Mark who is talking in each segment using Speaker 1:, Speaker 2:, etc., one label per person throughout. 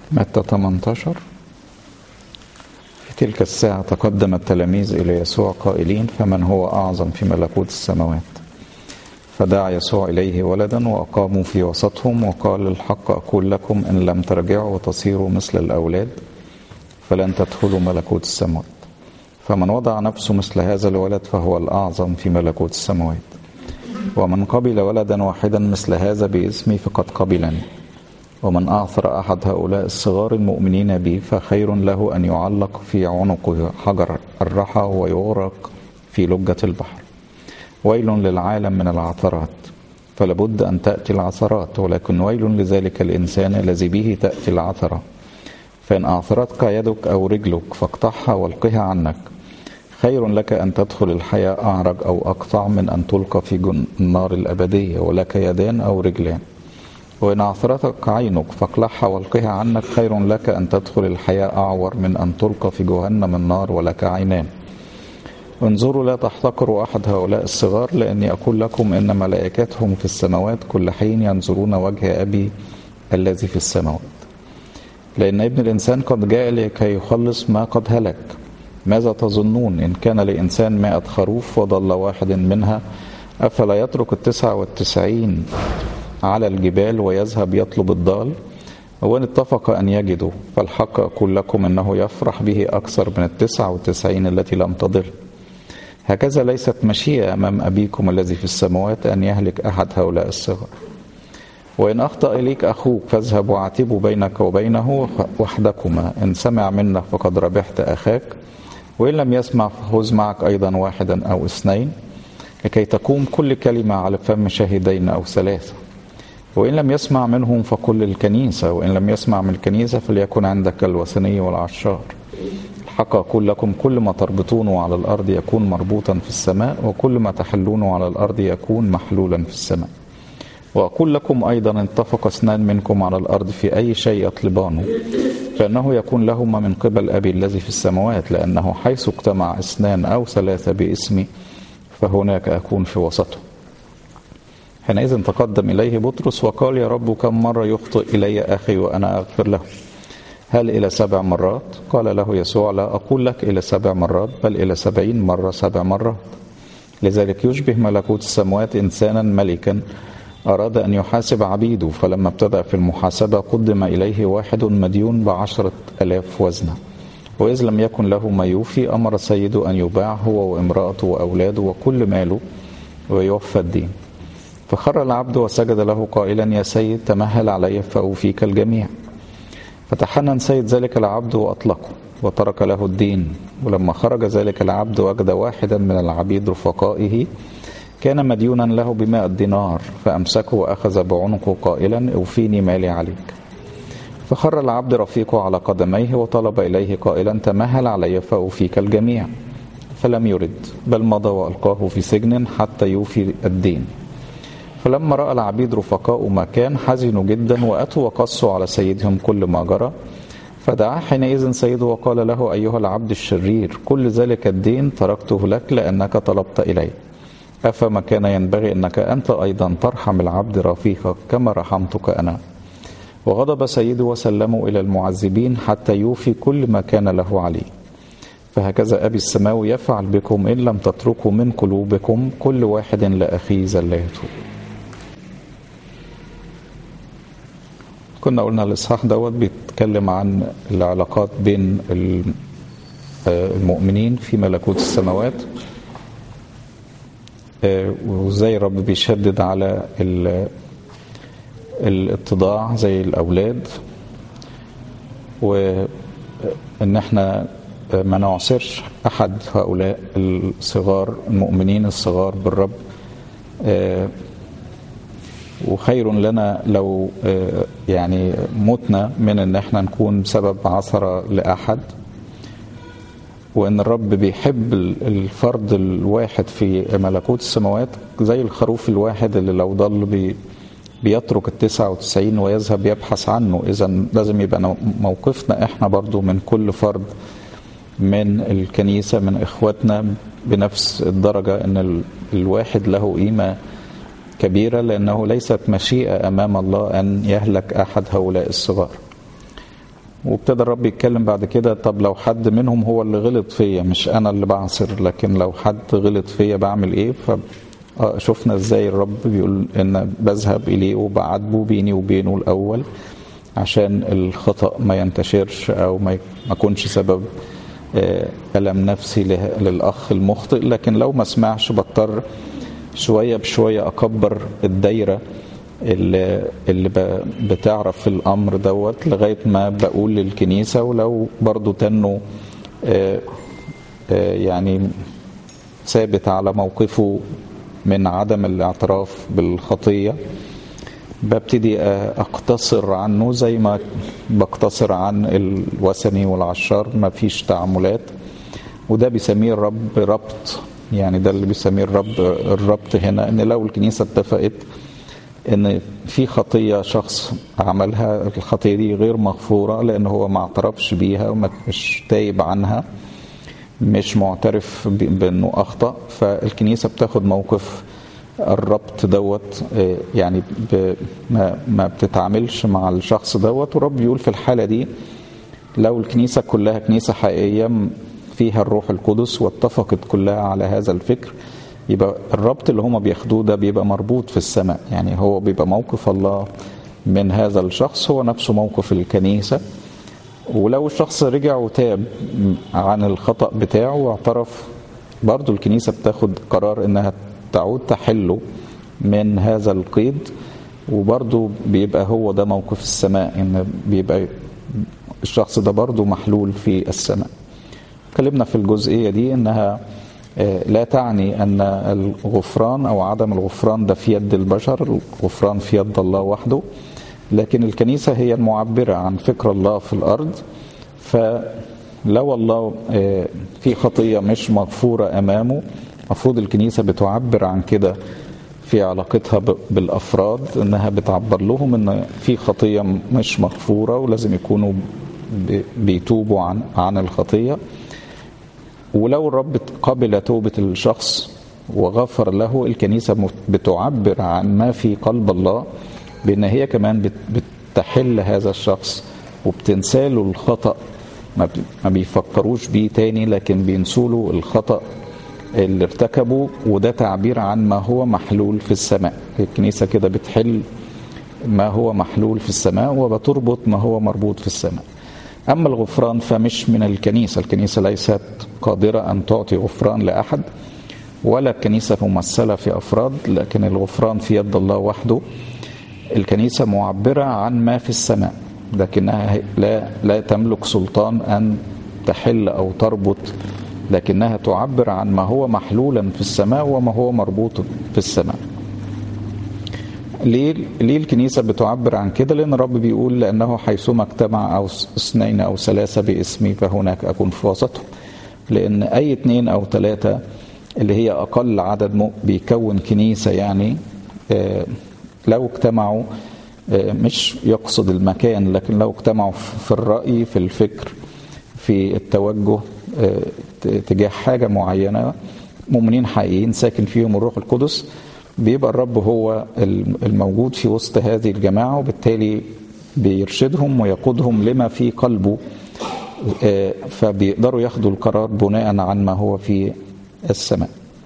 Speaker 1: متى 18 في تلك الساعة تقدم التلاميذ إلى يسوع قائلين فمن هو أعظم في ملكوت السماوات فدعا يسوع إليه ولدا وأقاموا في وسطهم وقال الحق أقول لكم إن لم ترجعوا وتصيروا مثل الأولاد فلن تدخلوا ملكوت السماوات فمن وضع نفسه مثل هذا الولد فهو الأعظم في ملكوت السماوات ومن قبل ولدا واحدا مثل هذا باسمي فقد قبلني ومن أعثر أحد هؤلاء الصغار المؤمنين بي فخير له أن يعلق في عنقه حجر الرحى ويغرق في لجة البحر ويل للعالم من العثرات فلابد أن تأتي العثرات ولكن ويل لذلك الإنسان الذي به تأتي العثرة فإن أعثرتك يدك أو رجلك فاقطعها والقها عنك خير لك أن تدخل الحياة أعرج أو أقطع من أن تلقى في النار الأبدية ولك يدان أو رجلان وإن أعثرتك عينك فاقلعها والقها عنك خير لك أن تدخل الحياة أعور من أن تلقى في جهنم النار ولك عينان انظروا لا تحتقروا أحد هؤلاء الصغار لأني أقول لكم إن ملائكتهم في السماوات كل حين ينظرون وجه أبي الذي في السماوات لأن ابن الإنسان قد جاء لكي يخلص ما قد هلك ماذا تظنون إن كان لإنسان مائة خروف وضل واحد منها أفلا يترك التسعة والتسعين على الجبال ويذهب يطلب الضال وإن اتفق أن يجدوا فالحق أقول لكم أنه يفرح به أكثر من التسعة والتسعين التي لم تضل هكذا ليست مشيئة أمام أبيكم الذي في السماوات أن يهلك أحد هؤلاء الصغر وإن أخطأ إليك أخوك فاذهب واعتبوا بينك وبينه وحدكما إن سمع منك فقد ربحت أخاك وإن لم يسمع فخذ معك أيضا واحدا أو اثنين لكي تقوم كل كلمة على فم شاهدين أو ثلاثة وإن لم يسمع منهم فقل للكنيسة وإن لم يسمع من الكنيسة فليكن عندك الوثني والعشار الحق أقول لكم كل ما تربطونه على الأرض يكون مربوطا في السماء وكل ما تحلونه على الأرض يكون محلولا في السماء وأقول لكم أيضا اتفق اثنان منكم على الأرض في أي شيء يطلبانه فإنه يكون لهما من قبل أبي الذي في السماوات لأنه حيث اجتمع اثنان أو ثلاثة باسمي فهناك أكون في وسطهم حينئذ تقدم إليه بطرس وقال يا رب كم مرة يخطئ إلي أخي وأنا أغفر له هل إلى سبع مرات قال له يسوع لا أقول لك إلى سبع مرات بل إلى سبعين مرة سبع مرات لذلك يشبه ملكوت السماوات إنسانا ملكا أراد أن يحاسب عبيده فلما ابتدأ في المحاسبة قدم إليه واحد مديون بعشرة ألاف وزنة وإذ لم يكن له ما يوفي أمر سيده أن يباع هو وامرأته وأولاده وكل ماله ويوفى الدين فخر العبد وسجد له قائلا يا سيد تمهل علي فأوفيك الجميع فتحنن سيد ذلك العبد وأطلقه وترك له الدين ولما خرج ذلك العبد وجد واحدا من العبيد رفقائه كان مديونا له بمائة دينار فأمسكه وأخذ بعنقه قائلا اوفيني مالي عليك فخر العبد رفيقه على قدميه وطلب إليه قائلا تمهل علي فأوفيك الجميع فلم يرد بل مضى وألقاه في سجن حتى يوفي الدين فلما رأى العبيد رفقاء ما كان حزنوا جدا وأتوا وقصوا على سيدهم كل ما جرى فدعا حينئذ سيده وقال له أيها العبد الشرير كل ذلك الدين تركته لك لأنك طلبت إلي أفما كان ينبغي أنك أنت أيضا ترحم العبد رفيقك كما رحمتك أنا وغضب سيده وسلمه إلى المعذبين حتى يوفي كل ما كان له عليه فهكذا أبي السماوي يفعل بكم إن لم تتركوا من قلوبكم كل واحد لأخيه زلاته كنا قلنا الإصحاح دوت بيتكلم عن العلاقات بين المؤمنين في ملكوت السماوات وازاي الرب بيشدد على الاتضاع زي الأولاد وإن احنا ما نعصرش أحد هؤلاء الصغار المؤمنين الصغار بالرب وخير لنا لو يعني متنا من ان احنا نكون سبب عثرة لأحد وان الرب بيحب الفرد الواحد في ملكوت السماوات زي الخروف الواحد اللي لو ضل بي بيترك التسعة وتسعين ويذهب يبحث عنه إذا لازم يبقى موقفنا إحنا برضو من كل فرد من الكنيسة من إخواتنا بنفس الدرجة أن الواحد له قيمة كبيرة لأنه ليست مشيئة أمام الله أن يهلك أحد هؤلاء الصغار وابتدى الرب يتكلم بعد كده طب لو حد منهم هو اللي غلط فيا مش انا اللي بعصر لكن لو حد غلط فيا بعمل ايه فشفنا ازاي الرب بيقول ان بذهب اليه وبعاتبه بيني وبينه الاول عشان الخطا ما ينتشرش او ما يكونش سبب الم نفسي للاخ المخطئ لكن لو ما سمعش بضطر شويه بشويه اكبر الدايره اللي, اللي بتعرف الامر دوت لغايه ما بقول للكنيسه ولو برضو تنوا يعني ثابت على موقفه من عدم الاعتراف بالخطيه ببتدي اقتصر عنه زي ما بقتصر عن الوثني والعشار ما فيش تعاملات وده بيسميه الرب ربط يعني ده اللي بيسميه الرب الربط هنا ان لو الكنيسه اتفقت ان في خطيه شخص عملها الخطيه دي غير مغفوره لان هو ما اعترفش بيها ومش تايب عنها مش معترف بانه اخطا فالكنيسه بتاخد موقف الربط دوت يعني ما, ما بتتعاملش مع الشخص دوت ورب بيقول في الحاله دي لو الكنيسه كلها كنيسه حقيقيه فيها الروح القدس واتفقت كلها على هذا الفكر يبقى الربط اللي هما بياخدوه ده بيبقى مربوط في السماء يعني هو بيبقى موقف الله من هذا الشخص هو نفسه موقف الكنيسة ولو الشخص رجع وتاب عن الخطأ بتاعه واعترف برضو الكنيسة بتاخد قرار انها تعود تحله من هذا القيد وبرضو بيبقى هو ده موقف السماء ان بيبقى الشخص ده برضو محلول في السماء اتكلمنا في الجزئية دي انها لا تعني ان الغفران او عدم الغفران ده في يد البشر الغفران في يد الله وحده لكن الكنيسة هي المعبرة عن فكر الله في الأرض فلو الله في خطية مش مغفورة أمامه المفروض الكنيسة بتعبر عن كده في علاقتها بالأفراد إنها بتعبر لهم إن في خطية مش مغفورة ولازم يكونوا بيتوبوا عن عن الخطية ولو الرب قبل توبة الشخص وغفر له الكنيسة بتعبر عن ما في قلب الله بأن هي كمان بتحل هذا الشخص وبتنساله الخطأ ما بيفكروش بيه تاني لكن بينسوله الخطأ اللي ارتكبه وده تعبير عن ما هو محلول في السماء الكنيسة كده بتحل ما هو محلول في السماء وبتربط ما هو مربوط في السماء أما الغفران فمش من الكنيسة الكنيسة ليست قادرة أن تعطي غفران لأحد ولا الكنيسة ممثلة في أفراد لكن الغفران في يد الله وحده الكنيسة معبرة عن ما في السماء لكنها لا لا تملك سلطان أن تحل أو تربط لكنها تعبر عن ما هو محلولا في السماء وما هو مربوط في السماء ليه ليه الكنيسة بتعبر عن كده؟ لأن الرب بيقول لأنه حيثما اجتمع أو اثنين أو ثلاثة باسمي فهناك أكون في وسطهم. لأن أي اثنين أو ثلاثة اللي هي أقل عدد بيكون كنيسة يعني لو اجتمعوا مش يقصد المكان لكن لو اجتمعوا في الرأي في الفكر في التوجه تجاه حاجة معينة مؤمنين حقيقيين ساكن فيهم الروح القدس بيبقى الرب هو الموجود في وسط هذه الجماعة وبالتالي بيرشدهم ويقودهم لما في قلبه فبيقدروا ياخدوا القرار بناء عن ما هو في السماء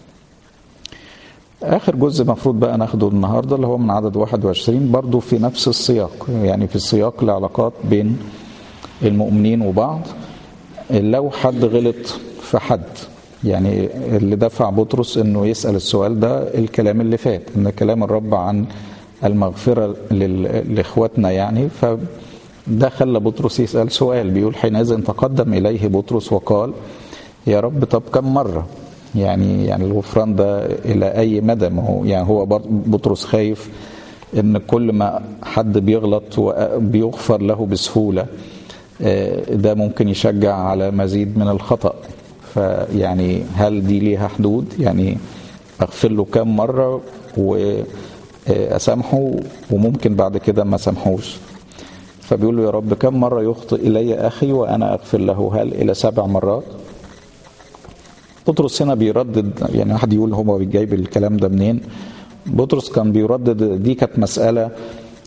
Speaker 1: آخر جزء مفروض بقى ناخده النهاردة اللي هو من عدد 21 برضو في نفس السياق يعني في سياق العلاقات بين المؤمنين وبعض لو حد غلط في حد يعني اللي دفع بطرس انه يسال السؤال ده الكلام اللي فات ان كلام الرب عن المغفره لاخواتنا يعني فده خلى بطرس يسال سؤال بيقول حينئذ تقدم اليه بطرس وقال يا رب طب كم مره يعني يعني الغفران ده الى اي مدى ما هو يعني هو بطرس خايف ان كل ما حد بيغلط وبيغفر له بسهوله ده ممكن يشجع على مزيد من الخطأ فيعني هل دي ليها حدود يعني اغفر له كام مرة واسامحه وممكن بعد كده ما سامحوش فبيقول له يا رب كم مرة يخطئ إلي أخي وأنا أغفر له هل إلى سبع مرات بطرس هنا بيردد يعني واحد يقول هو جايب الكلام ده منين بطرس كان بيردد دي كانت مسألة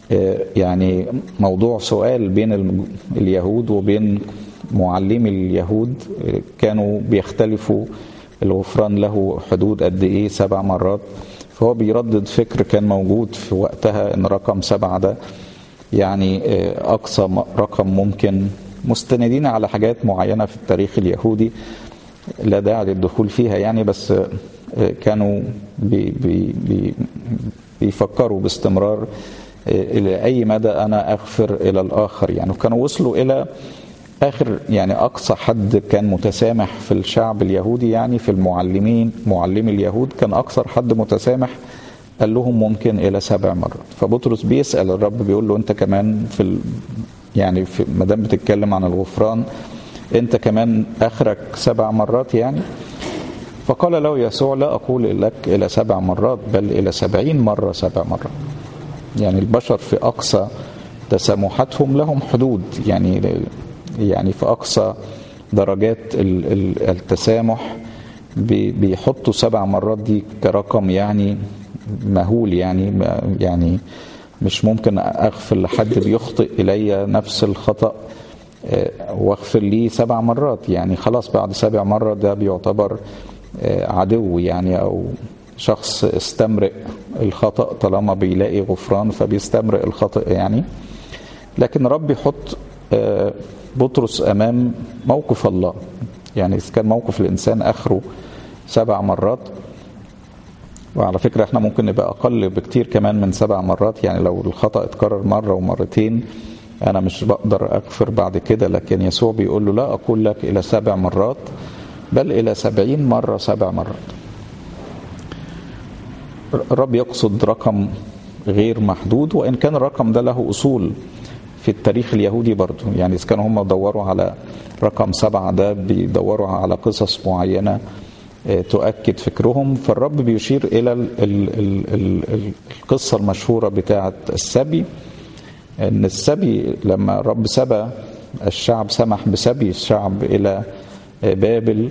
Speaker 1: يعني موضوع سؤال بين اليهود وبين معلمي اليهود كانوا بيختلفوا الغفران له حدود قد ايه سبع مرات فهو بيردد فكر كان موجود في وقتها ان رقم سبعة ده يعني اقصى رقم ممكن مستندين على حاجات معينة في التاريخ اليهودي لا داعي للدخول فيها يعني بس كانوا بي بي بي بيفكروا باستمرار الى اي مدى انا اغفر الى الاخر يعني كانوا وصلوا الى اخر يعني اقصى حد كان متسامح في الشعب اليهودي يعني في المعلمين معلمي اليهود كان اكثر حد متسامح قال لهم ممكن الى سبع مرات فبطرس بيسال الرب بيقول له انت كمان في ال... يعني في ما دام بتتكلم عن الغفران انت كمان اخرك سبع مرات يعني فقال له يسوع لا اقول لك الى سبع مرات بل الى سبعين مره سبع مرات يعني البشر في اقصى تسامحاتهم لهم حدود يعني يعني في اقصى درجات التسامح بيحطوا سبع مرات دي كرقم يعني مهول يعني يعني مش ممكن اغفر لحد بيخطئ الي نفس الخطا واغفر ليه سبع مرات يعني خلاص بعد سبع مرات ده بيعتبر عدو يعني او شخص استمرئ الخطا طالما بيلاقي غفران فبيستمرئ الخطا يعني لكن رب يحط بطرس امام موقف الله يعني اذا كان موقف الانسان اخره سبع مرات وعلى فكره احنا ممكن نبقى اقل بكتير كمان من سبع مرات يعني لو الخطا اتكرر مره ومرتين انا مش بقدر اغفر بعد كده لكن يسوع بيقول له لا اقول لك الى سبع مرات بل الى سبعين مره سبع مرات الرب يقصد رقم غير محدود وان كان الرقم ده له اصول في التاريخ اليهودي برضه يعني اذا كانوا هم دوروا على رقم سبعه ده بيدوروا على قصص معينه تؤكد فكرهم فالرب بيشير الى ال ال ال ال القصه المشهوره بتاعه السبي ان السبي لما الرب سبى الشعب سمح بسبي الشعب الى بابل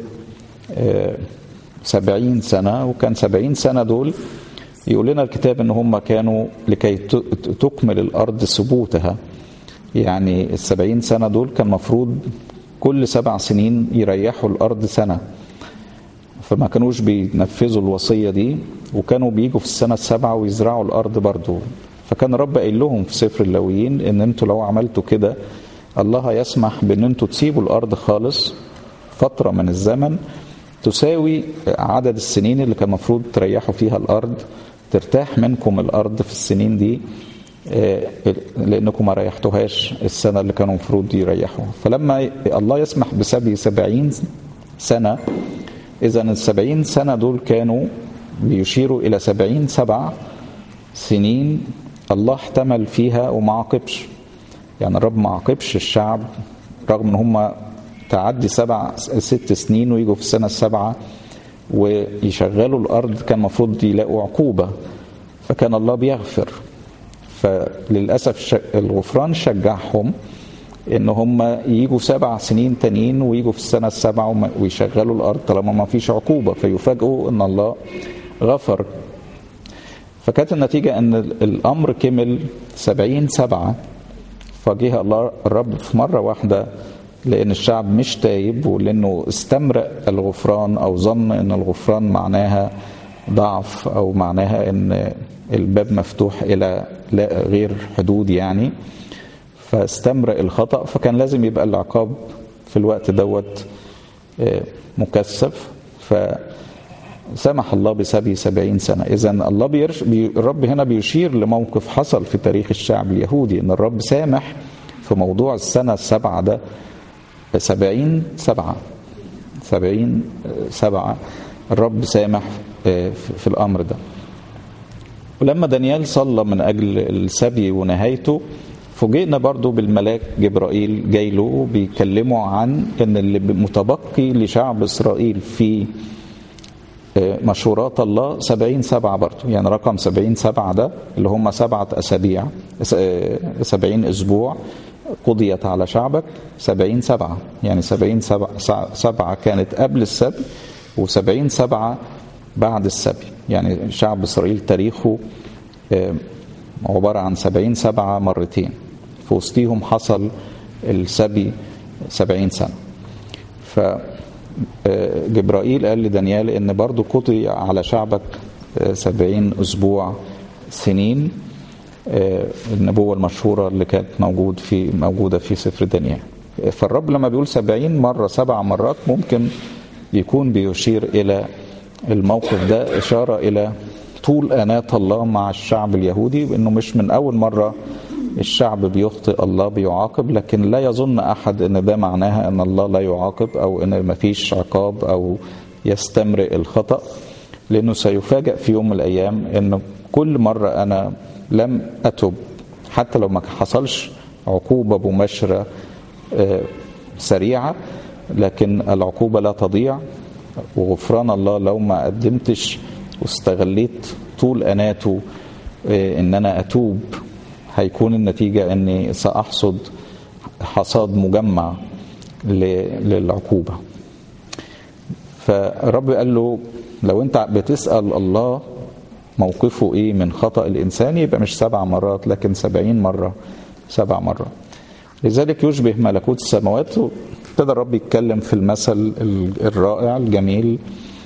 Speaker 1: سبعين سنة وكان سبعين سنة دول يقول لنا الكتاب ان هم كانوا لكي تكمل الارض ثبوتها يعني السبعين سنة دول كان مفروض كل سبع سنين يريحوا الارض سنة فما كانوش بينفذوا الوصية دي وكانوا بيجوا في السنة السابعة ويزرعوا الارض برضو فكان رب قايل لهم في سفر اللاويين ان انتوا لو عملتوا كده الله يسمح بان انتوا تسيبوا الارض خالص فترة من الزمن تساوي عدد السنين اللي كان المفروض تريحوا فيها الارض ترتاح منكم الارض في السنين دي لانكم ما ريحتوهاش السنه اللي كانوا المفروض يريحوها فلما الله يسمح بسبي سبعين سنه اذا السبعين سنه دول كانوا بيشيروا الى سبعين سبع سنين الله احتمل فيها وما عاقبش يعني الرب ما عاقبش الشعب رغم ان هم تعدي سبع ست سنين ويجوا في السنة السابعة ويشغلوا الأرض كان المفروض يلاقوا عقوبة فكان الله بيغفر فللأسف الغفران شجعهم ان هم يجوا سبع سنين تانيين ويجوا في السنة السابعة ويشغلوا الأرض طالما ما فيش عقوبة فيفاجئوا ان الله غفر فكانت النتيجة ان الأمر كمل سبعين سبعة فجه الله الرب في مرة واحدة لأن الشعب مش تايب ولأنه استمرأ الغفران أو ظن أن الغفران معناها ضعف أو معناها أن الباب مفتوح إلى لا غير حدود يعني فاستمرأ الخطأ فكان لازم يبقى العقاب في الوقت دوت مكثف فسمح الله بسبي سبعين سنة إذا الله بيرش بي الرب هنا بيشير لموقف حصل في تاريخ الشعب اليهودي أن الرب سامح في موضوع السنة السبعة ده سبعين سبعة سبعين سبعة الرب سامح في الأمر ده ولما دانيال صلى من أجل السبي ونهايته فوجئنا برضو بالملاك جبرائيل جاي له بيكلموا عن ان اللي متبقي لشعب اسرائيل في مشورات الله سبعين سبعة برضو يعني رقم سبعين سبعة ده اللي هم سبعة أسابيع سبعين أسبوع قضيت على شعبك سبعين سبعة يعني سبعين سبعة, سبعة كانت قبل السبي وسبعين سبعة بعد السبي يعني شعب إسرائيل تاريخه عبارة عن سبعين سبعة مرتين في وسطيهم حصل السبي سبعين سنة فجبرائيل قال لدانيال ان برضو قضي على شعبك سبعين أسبوع سنين النبوة المشهورة اللي كانت موجود في موجودة في سفر دانيال فالرب لما بيقول سبعين مرة سبع مرات ممكن يكون بيشير إلى الموقف ده إشارة إلى طول أنات الله مع الشعب اليهودي إنه مش من أول مرة الشعب بيخطئ الله بيعاقب لكن لا يظن أحد إن ده معناها إن الله لا يعاقب أو إن مفيش عقاب أو يستمرئ الخطأ لأنه سيفاجأ في يوم من الأيام إن كل مرة أنا لم أتب حتى لو ما حصلش عقوبة مباشرة سريعة لكن العقوبة لا تضيع وغفران الله لو ما قدمتش واستغليت طول أناته إن أنا أتوب هيكون النتيجة أني سأحصد حصاد مجمع للعقوبة فالرب قال له لو أنت بتسأل الله موقفه إيه من خطأ الإنسان يبقى مش سبع مرات لكن سبعين مرة سبع مرات لذلك يشبه ملكوت السماوات ابتدى الرب يتكلم في المثل الرائع الجميل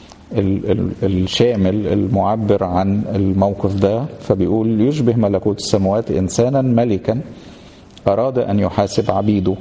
Speaker 1: الشامل المعبر عن الموقف ده فبيقول يشبه ملكوت السماوات انسانا ملكا اراد ان يحاسب عبيده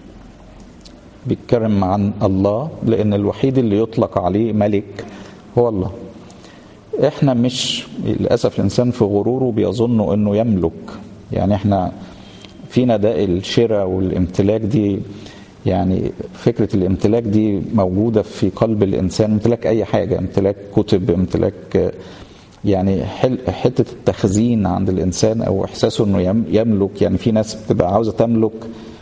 Speaker 1: بيتكلم عن الله لان الوحيد اللي يطلق عليه ملك هو الله احنا مش للاسف الانسان في غروره بيظن انه يملك يعني احنا فينا ده الشراء والامتلاك دي يعني فكرة الامتلاك دي موجودة في قلب الإنسان امتلاك أي حاجة امتلاك كتب امتلاك يعني حتة التخزين عند الإنسان أو إحساسه أنه يملك يعني في ناس بتبقى عاوزة تملك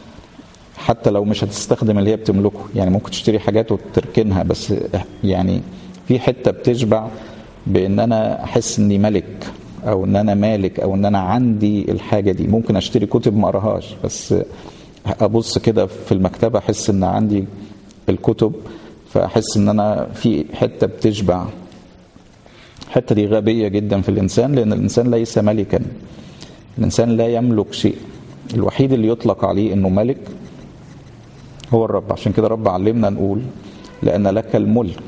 Speaker 1: حتى لو مش هتستخدم اللي هي بتملكه يعني ممكن تشتري حاجات وتركنها بس يعني في حتة بتشبع بأن أنا أحس أني ملك أو أن أنا مالك أو أن أنا عندي الحاجة دي ممكن أشتري كتب ما أقراهاش بس ابص كده في المكتبه احس ان عندي الكتب فاحس ان انا في حته بتشبع الحته دي غبيه جدا في الانسان لان الانسان ليس ملكا الانسان لا يملك شيء الوحيد اللي يطلق عليه انه ملك هو الرب عشان كده رب علمنا نقول لان لك الملك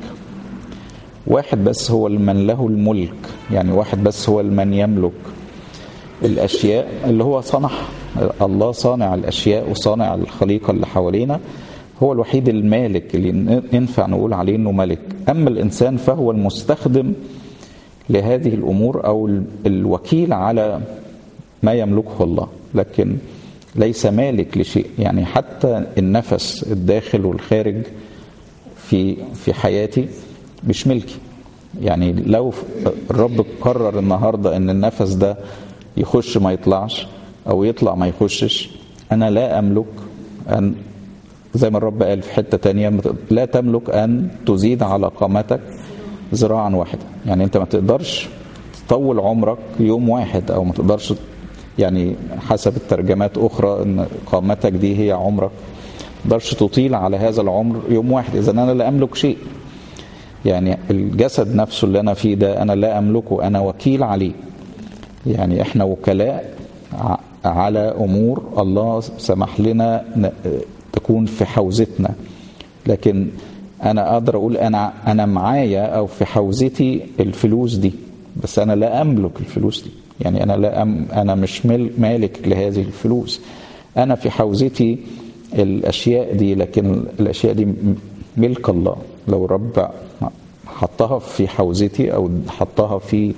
Speaker 1: واحد بس هو من له الملك يعني واحد بس هو من يملك الاشياء اللي هو صنعها الله صانع الاشياء وصانع الخليقه اللي حوالينا هو الوحيد المالك اللي ينفع نقول عليه انه ملك اما الانسان فهو المستخدم لهذه الامور او الوكيل على ما يملكه الله لكن ليس مالك لشيء يعني حتى النفس الداخل والخارج في في حياتي مش ملكي يعني لو الرب قرر النهارده ان النفس ده يخش ما يطلعش او يطلع ما يخشش انا لا املك ان زي ما الرب قال في حته تانية لا تملك ان تزيد على قامتك ذراعا واحده يعني انت ما تقدرش تطول عمرك يوم واحد او ما تقدرش يعني حسب الترجمات اخرى ان قامتك دي هي عمرك ما تقدرش تطيل على هذا العمر يوم واحد اذا انا لا املك شيء يعني الجسد نفسه اللي انا فيه ده انا لا املكه انا وكيل عليه يعني احنا وكلاء على امور الله سمح لنا تكون في حوزتنا لكن انا اقدر اقول انا انا معايا او في حوزتي الفلوس دي بس انا لا املك الفلوس دي يعني انا لا أم انا مش مالك لهذه الفلوس انا في حوزتي الاشياء دي لكن الاشياء دي ملك الله لو الرب حطها في حوزتي او حطها في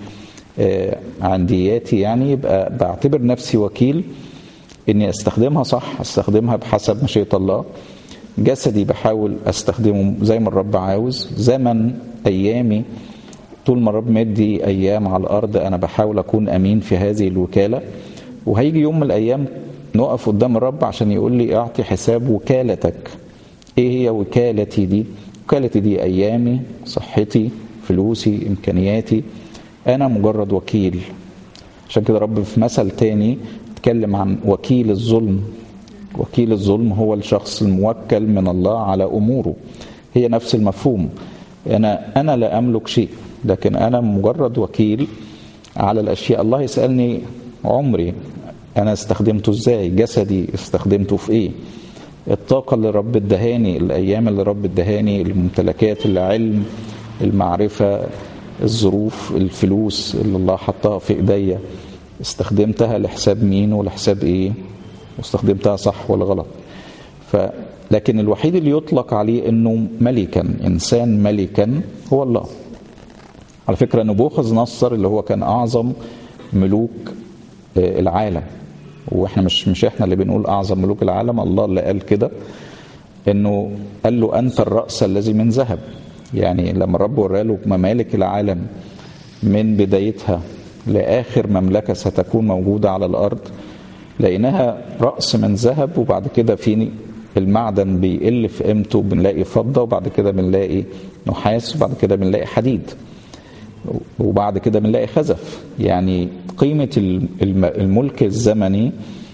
Speaker 1: عندياتي يعني يبقى بعتبر نفسي وكيل اني استخدمها صح استخدمها بحسب مشيئه الله جسدي بحاول استخدمه زي ما الرب عاوز زمن ايامي طول ما الرب مدي ايام على الارض انا بحاول اكون امين في هذه الوكاله وهيجي يوم من الايام نقف قدام الرب عشان يقول لي اعطي حساب وكالتك ايه هي وكالتي دي وكالتي دي ايامي صحتي فلوسي امكانياتي انا مجرد وكيل عشان كده رب في مثل تاني اتكلم عن وكيل الظلم وكيل الظلم هو الشخص الموكل من الله على اموره هي نفس المفهوم انا انا لا املك شيء لكن انا مجرد وكيل على الاشياء الله يسالني عمري انا استخدمته ازاي جسدي استخدمته في ايه الطاقة اللي رب ادهاني الأيام اللي رب ادهاني الممتلكات العلم المعرفة الظروف الفلوس اللي الله حطها في ايديا استخدمتها لحساب مين ولحساب ايه واستخدمتها صح ولا غلط ف لكن الوحيد اللي يطلق عليه انه ملكا انسان ملكا هو الله على فكره نبوخذ نصر اللي هو كان اعظم ملوك العالم واحنا مش مش احنا اللي بنقول اعظم ملوك العالم الله اللي قال كده انه قال له انت الراس الذي من ذهب يعني لما الرب وراله ممالك العالم من بدايتها لاخر مملكه ستكون موجوده على الارض لقيناها راس من ذهب وبعد كده في المعدن بيقل في قيمته بنلاقي فضه وبعد كده بنلاقي نحاس وبعد كده بنلاقي حديد وبعد كده بنلاقي خزف يعني قيمة الملك الزمني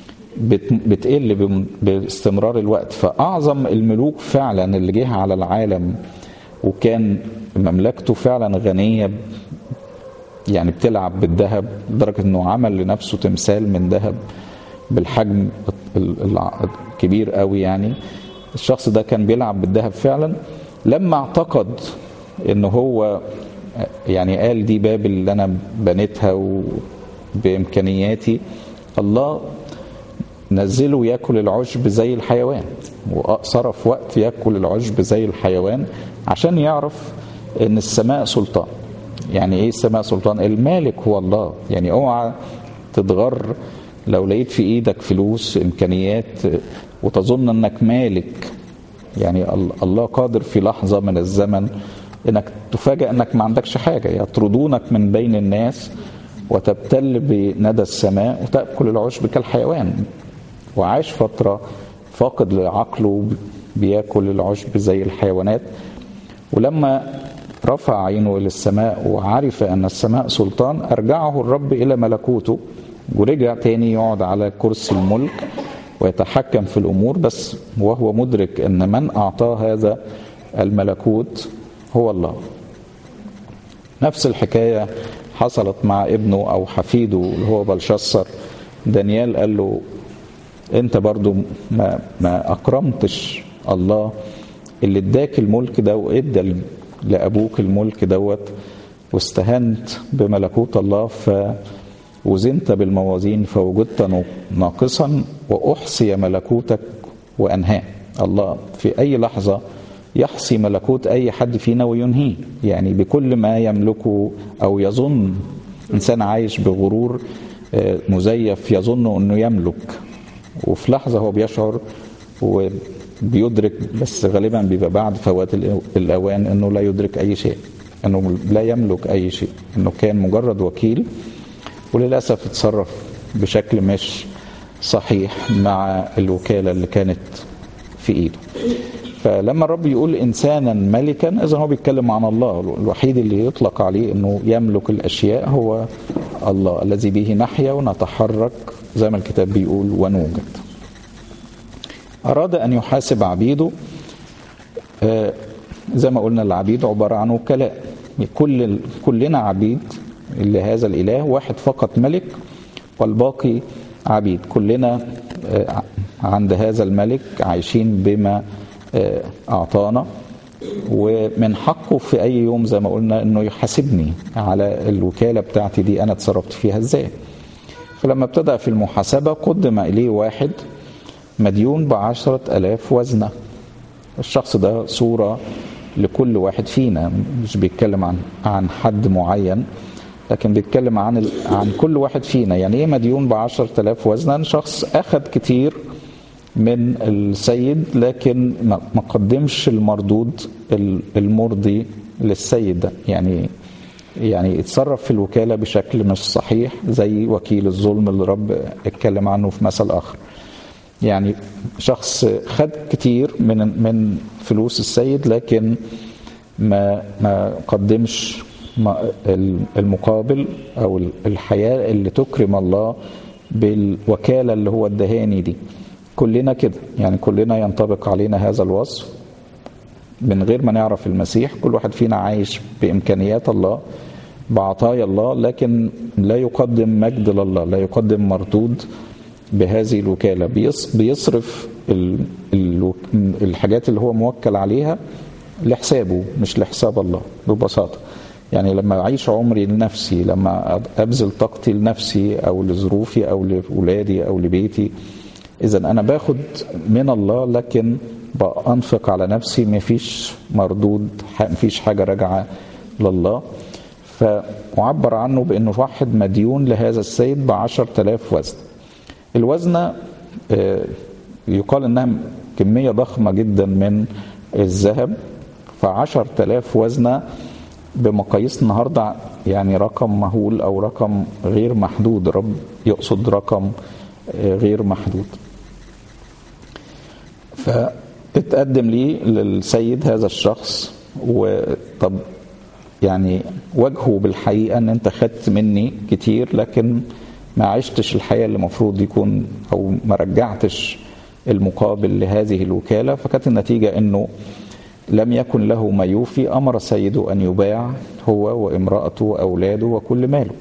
Speaker 1: بتقل باستمرار الوقت فأعظم الملوك فعلا اللي جه على العالم وكان مملكته فعلا غنية يعني بتلعب بالذهب لدرجة انه عمل لنفسه تمثال من ذهب بالحجم الكبير قوي يعني الشخص ده كان بيلعب بالذهب فعلا لما اعتقد ان هو يعني قال دي باب اللي انا بنيتها بامكانياتي الله نزله ياكل العشب زي الحيوان وصرف وقت ياكل العشب زي الحيوان عشان يعرف ان السماء سلطان يعني ايه السماء سلطان المالك هو الله يعني اوعى تتغر لو لقيت في ايدك فلوس امكانيات وتظن انك مالك يعني الله قادر في لحظه من الزمن انك تفاجأ انك ما عندكش حاجه يطردونك من بين الناس وتبتل بندى السماء وتأكل العشب كالحيوان وعاش فترة فاقد لعقله بياكل العشب زي الحيوانات ولما رفع عينه إلى السماء وعرف أن السماء سلطان أرجعه الرب إلى ملكوته ورجع تاني يقعد على كرسي الملك ويتحكم في الأمور بس وهو مدرك أن من أعطاه هذا الملكوت هو الله نفس الحكاية حصلت مع ابنه أو حفيده اللي هو بلشسر دانيال قال له انت برضو ما, ما أكرمتش الله اللي اداك الملك ده وادى لأبوك الملك دوت واستهنت بملكوت الله فوزنت بالموازين فوجدت ناقصا وأحصي ملكوتك وأنهاه الله في أي لحظة يحصي ملكوت أي حد فينا وينهيه يعني بكل ما يملكه أو يظن إنسان عايش بغرور مزيف يظن أنه يملك وفي لحظة هو بيشعر وبيدرك بس غالبا بيبقى بعد فوات الأوان أنه لا يدرك أي شيء أنه لا يملك أي شيء أنه كان مجرد وكيل وللأسف اتصرف بشكل مش صحيح مع الوكالة اللي كانت في إيده فلما الرب يقول انسانا ملكا اذا هو بيتكلم عن الله الوحيد اللي يطلق عليه انه يملك الاشياء هو الله الذي به نحيا ونتحرك زي ما الكتاب بيقول ونوجد اراد ان يحاسب عبيده زي ما قلنا العبيد عباره عن وكلاء كل كلنا عبيد لهذا الاله واحد فقط ملك والباقي عبيد كلنا عند هذا الملك عايشين بما أعطانا ومن حقه في أي يوم زي ما قلنا أنه يحاسبني على الوكالة بتاعتي دي أنا اتصرفت فيها إزاي فلما ابتدأ في المحاسبة قدم إليه واحد مديون بعشرة ألاف وزنة الشخص ده صورة لكل واحد فينا مش بيتكلم عن عن حد معين لكن بيتكلم عن عن كل واحد فينا يعني ايه مديون بعشرة ألاف وزنا شخص أخذ كتير من السيد لكن ما قدمش المردود المرضي للسيد ده يعني يعني اتصرف في الوكاله بشكل مش صحيح زي وكيل الظلم اللي رب اتكلم عنه في مثل اخر يعني شخص خد كتير من من فلوس السيد لكن ما ما قدمش المقابل او الحياه اللي تكرم الله بالوكاله اللي هو ادهاني دي كلنا كده يعني كلنا ينطبق علينا هذا الوصف من غير ما نعرف المسيح كل واحد فينا عايش بإمكانيات الله بعطايا الله لكن لا يقدم مجد لله لا يقدم مردود بهذه الوكالة بيصرف الحاجات اللي هو موكل عليها لحسابه مش لحساب الله ببساطة يعني لما أعيش عمري لنفسي لما أبذل طاقتي لنفسي أو لظروفي أو لأولادي أو لبيتي إذا أنا باخد من الله لكن بأنفق على نفسي مفيش مردود مفيش حاجة راجعة لله فأعبر عنه بأنه واحد مديون لهذا السيد بعشر تلاف وزن الوزنة يقال أنها كمية ضخمة جدا من الذهب فعشر تلاف وزنة بمقاييس النهاردة يعني رقم مهول أو رقم غير محدود رب يقصد رقم غير محدود فاتقدم لي للسيد هذا الشخص وطب يعني وجهه بالحقيقة ان انت خدت مني كتير لكن ما عشتش الحياة اللي المفروض يكون او ما رجعتش المقابل لهذه الوكالة فكانت النتيجة انه لم يكن له ما يوفي امر سيده ان يباع هو وامرأته واولاده وكل ماله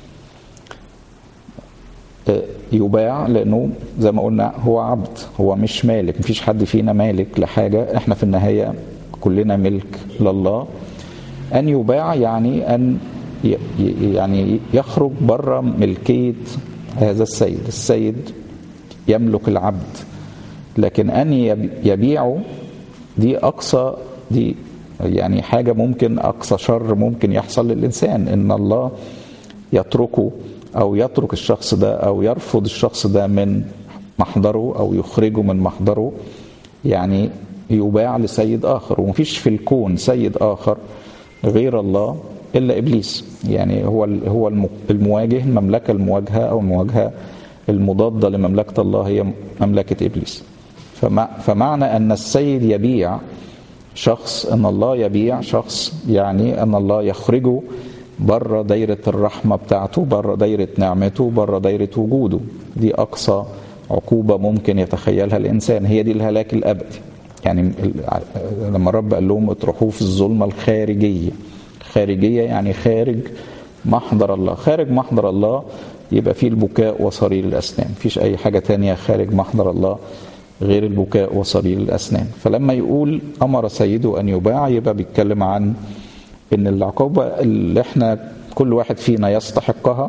Speaker 1: يباع لانه زي ما قلنا هو عبد هو مش مالك مفيش حد فينا مالك لحاجه احنا في النهايه كلنا ملك لله ان يباع يعني ان يعني يخرج بره ملكيه هذا السيد السيد يملك العبد لكن ان يبيعه دي اقصى دي يعني حاجه ممكن اقصى شر ممكن يحصل للانسان ان الله يتركه او يترك الشخص ده او يرفض الشخص ده من محضره او يخرجه من محضره يعني يباع لسيد اخر ومفيش في الكون سيد اخر غير الله الا ابليس يعني هو هو المواجه المملكه المواجهه او المواجهه المضاده لمملكه الله هي مملكه ابليس فمعنى ان السيد يبيع شخص ان الله يبيع شخص يعني ان الله يخرجه بره دايرة الرحمة بتاعته بره دايرة نعمته بره دايرة وجوده دي أقصى عقوبة ممكن يتخيلها الإنسان هي دي الهلاك الأبدي يعني لما الرب قال لهم اطرحوه في الظلمة الخارجية خارجية يعني خارج محضر الله خارج محضر الله يبقى فيه البكاء وصرير الأسنان مفيش أي حاجة تانية خارج محضر الله غير البكاء وصرير الأسنان فلما يقول أمر سيده أن يباع يبقى بيتكلم عن ان العقوبة اللي احنا كل واحد فينا يستحقها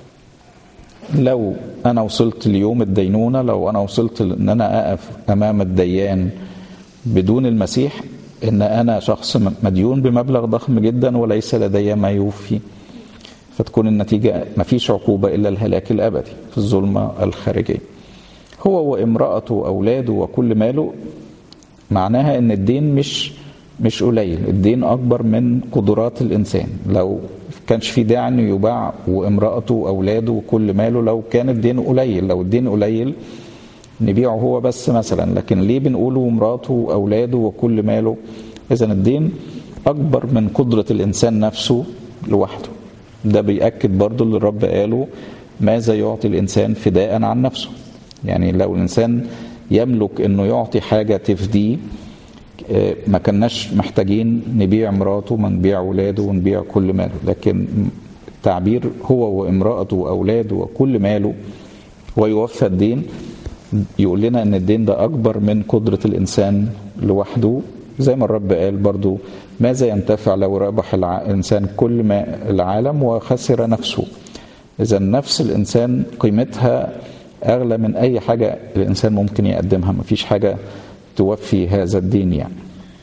Speaker 1: لو انا وصلت ليوم الدينونة لو انا وصلت ان انا اقف امام الديان بدون المسيح ان انا شخص مديون بمبلغ ضخم جدا وليس لدي ما يوفي فتكون النتيجة ما فيش عقوبة إلا الهلاك الأبدي في الظلمة الخارجية هو وامرأته وأولاده وكل ماله معناها ان الدين مش مش قليل الدين اكبر من قدرات الانسان لو كانش في داعي انه يباع وامراته واولاده وكل ماله لو كان الدين قليل لو الدين قليل نبيعه هو بس مثلا لكن ليه بنقوله ومراته واولاده وكل ماله اذا الدين اكبر من قدره الانسان نفسه لوحده ده بيأكد برضه اللي الرب قاله ماذا يعطي الانسان فداء عن نفسه يعني لو الانسان يملك انه يعطي حاجه تفديه ما كناش محتاجين نبيع مراته ما نبيع ولاده ونبيع كل ماله لكن تعبير هو وامرأته وأولاده وكل ماله ويوفى الدين يقول لنا ان الدين ده اكبر من قدرة الانسان لوحده زي ما الرب قال برضو ماذا ينتفع لو ربح الانسان كل ما العالم وخسر نفسه اذا نفس الانسان قيمتها اغلى من اي حاجة الانسان ممكن يقدمها مفيش حاجة توفي هذا الدين يعني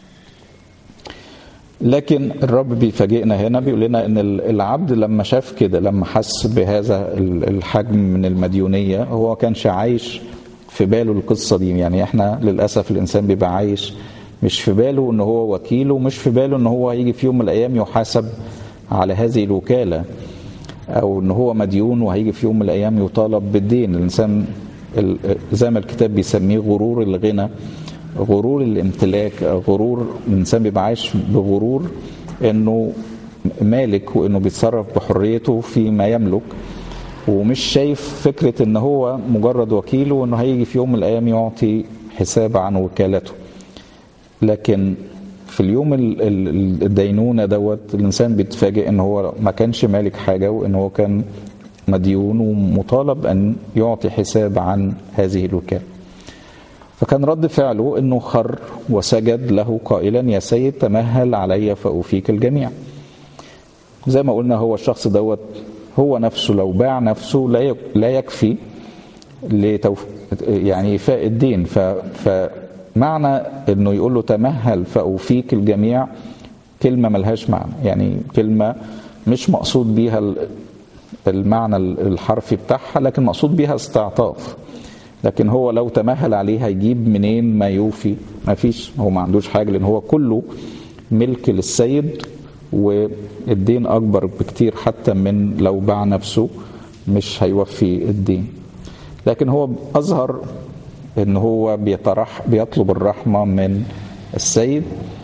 Speaker 1: لكن الرب بيفاجئنا هنا بيقول لنا ان العبد لما شاف كده لما حس بهذا الحجم من المديونيه هو كانش عايش في باله القصه دي يعني احنا للاسف الانسان بيبقى عايش مش في باله ان هو وكيل ومش في باله ان هو هيجي في يوم من الايام يحاسب على هذه الوكاله او ان هو مديون وهيجي في يوم من الايام يطالب بالدين الانسان زي ما الكتاب بيسميه غرور الغنى غرور الامتلاك غرور الانسان بيبقى عايش بغرور انه مالك وانه بيتصرف بحريته فيما يملك ومش شايف فكره ان هو مجرد وكيل وانه هيجي في يوم من الايام يعطي حساب عن وكالته لكن في اليوم الدينونه دوت الانسان بيتفاجئ ان هو ما كانش مالك حاجه وان هو كان مديون ومطالب ان يعطي حساب عن هذه الوكاله فكان رد فعله انه خر وسجد له قائلا يا سيد تمهل علي فاوفيك الجميع زي ما قلنا هو الشخص دوت هو نفسه لو باع نفسه لا لا يكفي لتوف يعني إيفاء الدين ف فمعنى انه يقول له تمهل فاوفيك الجميع كلمه ملهاش معنى يعني كلمه مش مقصود بيها المعنى الحرفي بتاعها لكن مقصود بيها استعطاف لكن هو لو تمهل عليه هيجيب منين ما يوفي ما فيش هو ما عندوش حاجه لان هو كله ملك للسيد والدين اكبر بكتير حتى من لو باع نفسه مش هيوفي الدين لكن هو اظهر ان هو بيترح بيطلب الرحمه من السيد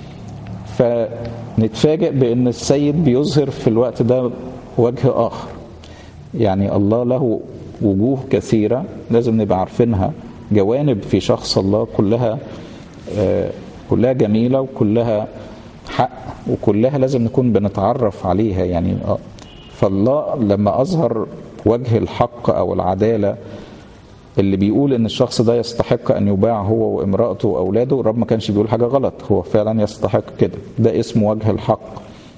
Speaker 1: فنتفاجئ بان السيد بيظهر في الوقت ده وجه اخر يعني الله له وجوه كثيره لازم نبقى عارفينها جوانب في شخص الله كلها كلها جميله وكلها حق وكلها لازم نكون بنتعرف عليها يعني فالله لما اظهر وجه الحق او العداله اللي بيقول ان الشخص ده يستحق ان يباع هو وامراته واولاده الرب ما كانش بيقول حاجه غلط هو فعلا يستحق كده ده اسمه وجه الحق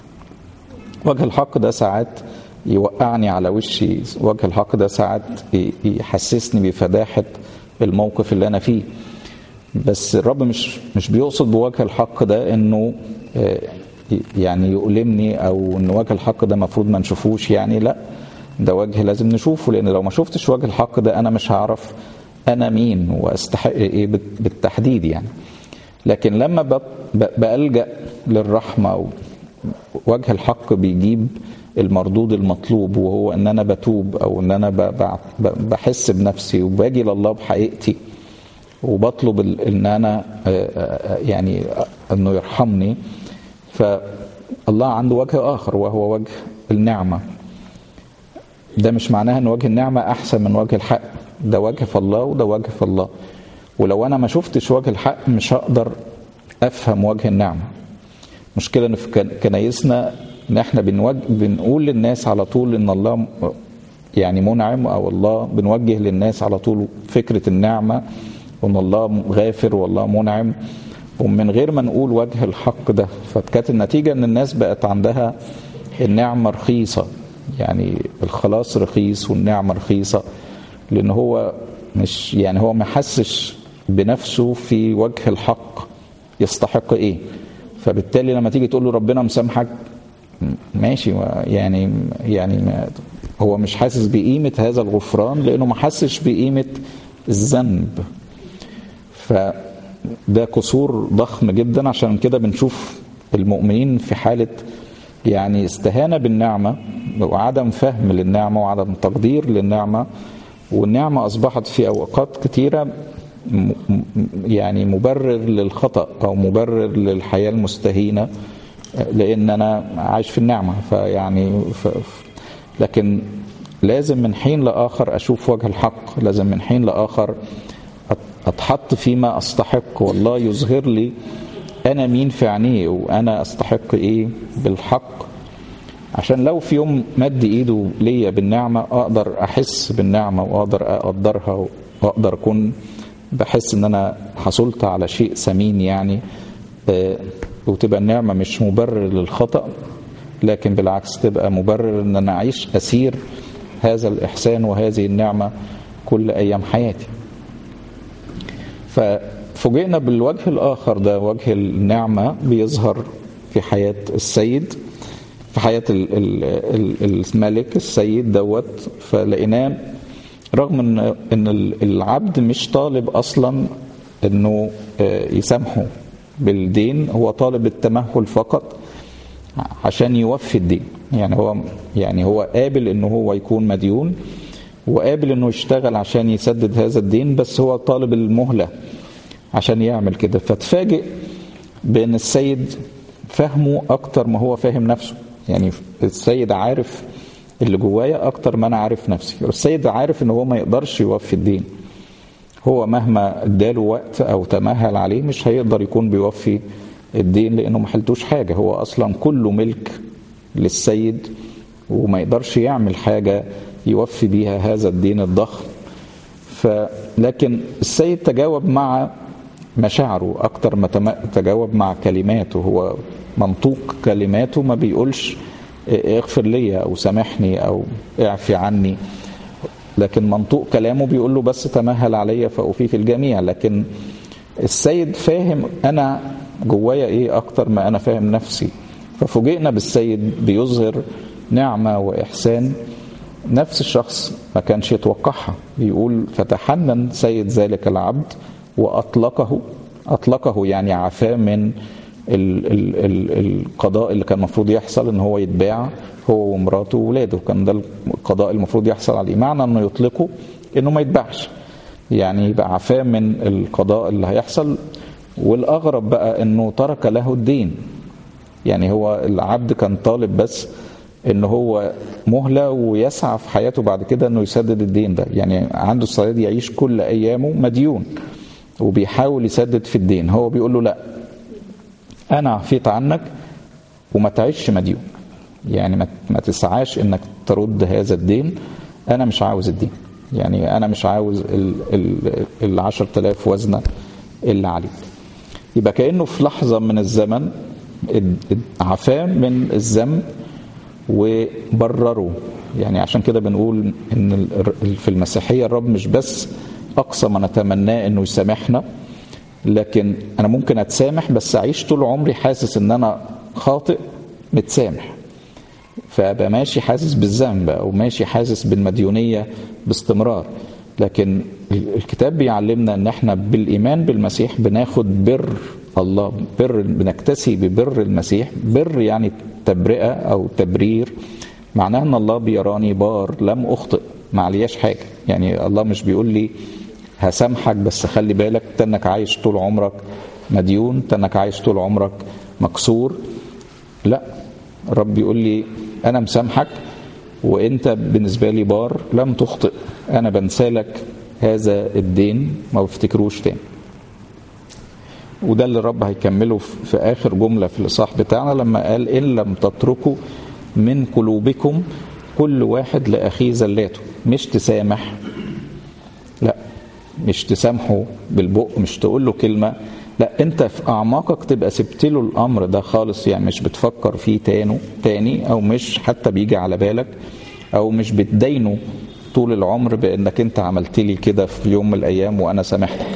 Speaker 1: وجه الحق ده ساعات يوقعني على وشي وجه الحق ده ساعات يحسسني بفداحه الموقف اللي انا فيه بس الرب مش مش بيقصد بوجه الحق ده انه يعني يؤلمني او ان وجه الحق ده المفروض ما نشوفوش يعني لا ده وجه لازم نشوفه لان لو ما شفتش وجه الحق ده انا مش هعرف انا مين واستحق ايه بالتحديد يعني لكن لما بلجا للرحمه او وجه الحق بيجيب المردود المطلوب وهو ان انا بتوب او ان انا بحس بنفسي وباجي لله بحقيقتي وبطلب ان انا يعني انه يرحمني فالله عنده وجه اخر وهو وجه النعمه ده مش معناها ان وجه النعمه احسن من وجه الحق ده وجه في الله وده وجه في الله ولو انا ما شفتش وجه الحق مش هقدر افهم وجه النعمه مشكله ان في كنايسنا ان احنا بنوج... بنقول للناس على طول ان الله يعني منعم او الله بنوجه للناس على طول فكره النعمه وان الله غافر والله منعم ومن غير ما نقول وجه الحق ده فكانت النتيجه ان الناس بقت عندها النعمه رخيصه يعني الخلاص رخيص والنعمه رخيصه لان هو مش يعني هو ما حسش بنفسه في وجه الحق يستحق ايه فبالتالي لما تيجي تقول له ربنا مسامحك ماشي يعني يعني هو مش حاسس بقيمه هذا الغفران لانه ما حسش بقيمه الذنب فده قصور ضخم جدا عشان كده بنشوف المؤمنين في حاله يعني استهانه بالنعمه وعدم فهم للنعمه وعدم تقدير للنعمه والنعمه اصبحت في اوقات كثيره يعني مبرر للخطا او مبرر للحياه المستهينه لان انا عايش في النعمه فيعني ف... لكن لازم من حين لاخر اشوف وجه الحق لازم من حين لاخر اتحط فيما استحق والله يظهر لي انا مين في عينيه وانا استحق ايه بالحق عشان لو في يوم مد ايده ليا بالنعمه اقدر احس بالنعمه واقدر اقدرها واقدر اكون بحس ان انا حصلت على شيء ثمين يعني وتبقى النعمه مش مبرر للخطا لكن بالعكس تبقى مبرر ان انا اعيش اسير هذا الاحسان وهذه النعمه كل ايام حياتي ففوجئنا بالوجه الاخر ده وجه النعمه بيظهر في حياه السيد في حياه الملك السيد دوت فلقيناه رغم ان ان العبد مش طالب اصلا انه يسامحه بالدين هو طالب التمهل فقط عشان يوفي الدين يعني هو يعني هو قابل انه هو يكون مديون وقابل انه يشتغل عشان يسدد هذا الدين بس هو طالب المهله عشان يعمل كده فتفاجئ بان السيد فهمه اكتر ما هو فاهم نفسه يعني السيد عارف اللي جوايا اكتر ما انا عارف نفسي السيد عارف ان هو ما يقدرش يوفي الدين هو مهما اداله وقت او تمهل عليه مش هيقدر يكون بيوفي الدين لانه ما حلتوش حاجه هو اصلا كله ملك للسيد وما يقدرش يعمل حاجه يوفي بيها هذا الدين الضخم فلكن السيد تجاوب مع مشاعره اكتر ما تجاوب مع كلماته هو منطوق كلماته ما بيقولش اغفر لي او سامحني او اعفي عني لكن منطوق كلامه بيقول له بس تمهل علي فأوفيك الجميع لكن السيد فاهم انا جوايا ايه اكتر ما انا فاهم نفسي ففوجئنا بالسيد بيظهر نعمه واحسان نفس الشخص ما كانش يتوقعها بيقول فتحنن سيد ذلك العبد واطلقه اطلقه يعني عفاه من ال ال ال القضاء اللي كان المفروض يحصل ان هو يتباع هو ومراته وولاده كان ده القضاء المفروض يحصل عليه معنى انه يطلقه انه ما يتباعش يعني يبقى عفاه من القضاء اللي هيحصل والاغرب بقى انه ترك له الدين يعني هو العبد كان طالب بس ان هو مهله ويسعى في حياته بعد كده انه يسدد الدين ده يعني عنده استعداد يعيش كل ايامه مديون وبيحاول يسدد في الدين هو بيقول له لا انا عفيت عنك وما تعيش مديون يعني ما تسعاش انك ترد هذا الدين انا مش عاوز الدين يعني انا مش عاوز ال 10000 وزنه اللي عليك يبقى كانه في لحظه من الزمن عفاه من الذنب وبرره يعني عشان كده بنقول ان في المسيحيه الرب مش بس اقصى ما نتمناه انه يسامحنا لكن انا ممكن اتسامح بس اعيش طول عمري حاسس ان انا خاطئ متسامح فابقى ماشي حاسس بالذنب او ماشي حاسس بالمديونيه باستمرار لكن الكتاب بيعلمنا ان احنا بالايمان بالمسيح بناخد بر الله بر بنكتسي ببر المسيح بر يعني تبرئه او تبرير معناها ان الله بيراني بار لم اخطئ ما علياش حاجه يعني الله مش بيقول لي هسامحك بس خلي بالك تنك عايش طول عمرك مديون تنك عايش طول عمرك مكسور لا الرب بيقول لي انا مسامحك وانت بالنسبه لي بار لم تخطئ انا بنسالك هذا الدين ما بفتكروش تاني وده اللي الرب هيكمله في اخر جمله في الاصحاح بتاعنا لما قال ان لم تتركوا من قلوبكم كل واحد لاخيه زلاته مش تسامح لا مش تسامحه بالبق مش تقول له كلمه لا انت في اعماقك تبقى سبت له الامر ده خالص يعني مش بتفكر فيه تاني تاني او مش حتى بيجي على بالك او مش بتدينه طول العمر بانك انت عملت لي كده في يوم من الايام وانا سامحتك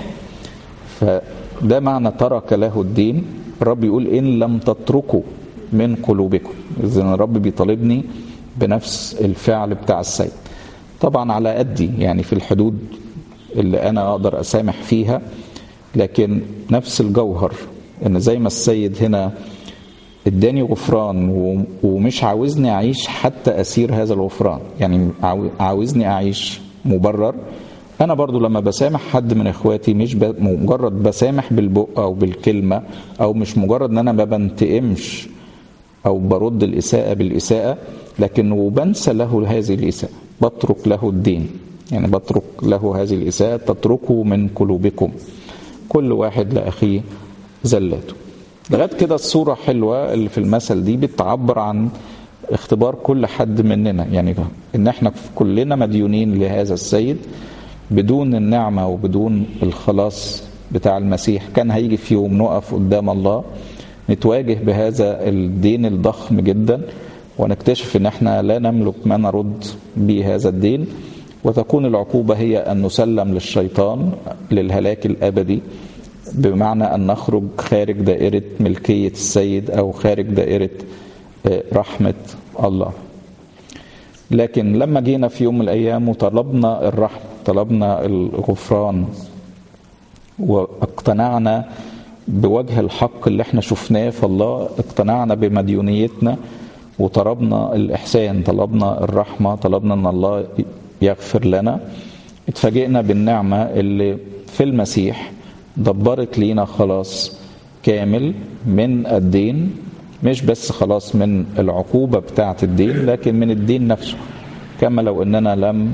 Speaker 1: فده معنى ترك له الدين الرب يقول ان لم تتركوا من قلوبكم اذا الرب بيطالبني بنفس الفعل بتاع السيد طبعا على قدي يعني في الحدود اللي انا اقدر اسامح فيها لكن نفس الجوهر ان زي ما السيد هنا اداني غفران ومش عاوزني اعيش حتى اسير هذا الغفران يعني عاوزني اعيش مبرر انا برضو لما بسامح حد من اخواتي مش مجرد بسامح بالبق او بالكلمه او مش مجرد ان انا ما بنتقمش او برد الاساءه بالاساءه لكن وبنسى له هذه الاساءه بترك له الدين يعني بترك له هذه الاساءه تتركوا من قلوبكم كل واحد لاخيه زلاته لغايه كده الصوره حلوه اللي في المثل دي بتعبر عن اختبار كل حد مننا يعني ان احنا كلنا مديونين لهذا السيد بدون النعمه وبدون الخلاص بتاع المسيح كان هيجي في يوم نقف قدام الله نتواجه بهذا الدين الضخم جدا ونكتشف ان احنا لا نملك ما نرد به هذا الدين وتكون العقوبه هي ان نسلم للشيطان للهلاك الابدي بمعنى ان نخرج خارج دائره ملكيه السيد او خارج دائره رحمه الله لكن لما جينا في يوم من الايام وطلبنا الرحمه طلبنا الغفران واقتنعنا بوجه الحق اللي احنا شفناه في الله اقتنعنا بمديونيتنا وطلبنا الاحسان طلبنا الرحمه طلبنا ان الله يغفر لنا اتفاجئنا بالنعمه اللي في المسيح دبرت لينا خلاص كامل من الدين مش بس خلاص من العقوبه بتاعه الدين لكن من الدين نفسه كما لو اننا لم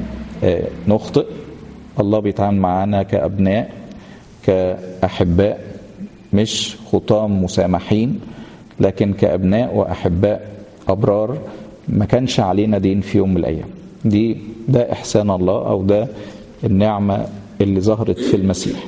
Speaker 1: نخطئ الله بيتعامل معانا كابناء كاحباء مش خطام مسامحين لكن كأبناء وأحباء أبرار ما كانش علينا دين في يوم من الأيام دي ده إحسان الله أو ده النعمة اللي ظهرت في المسيح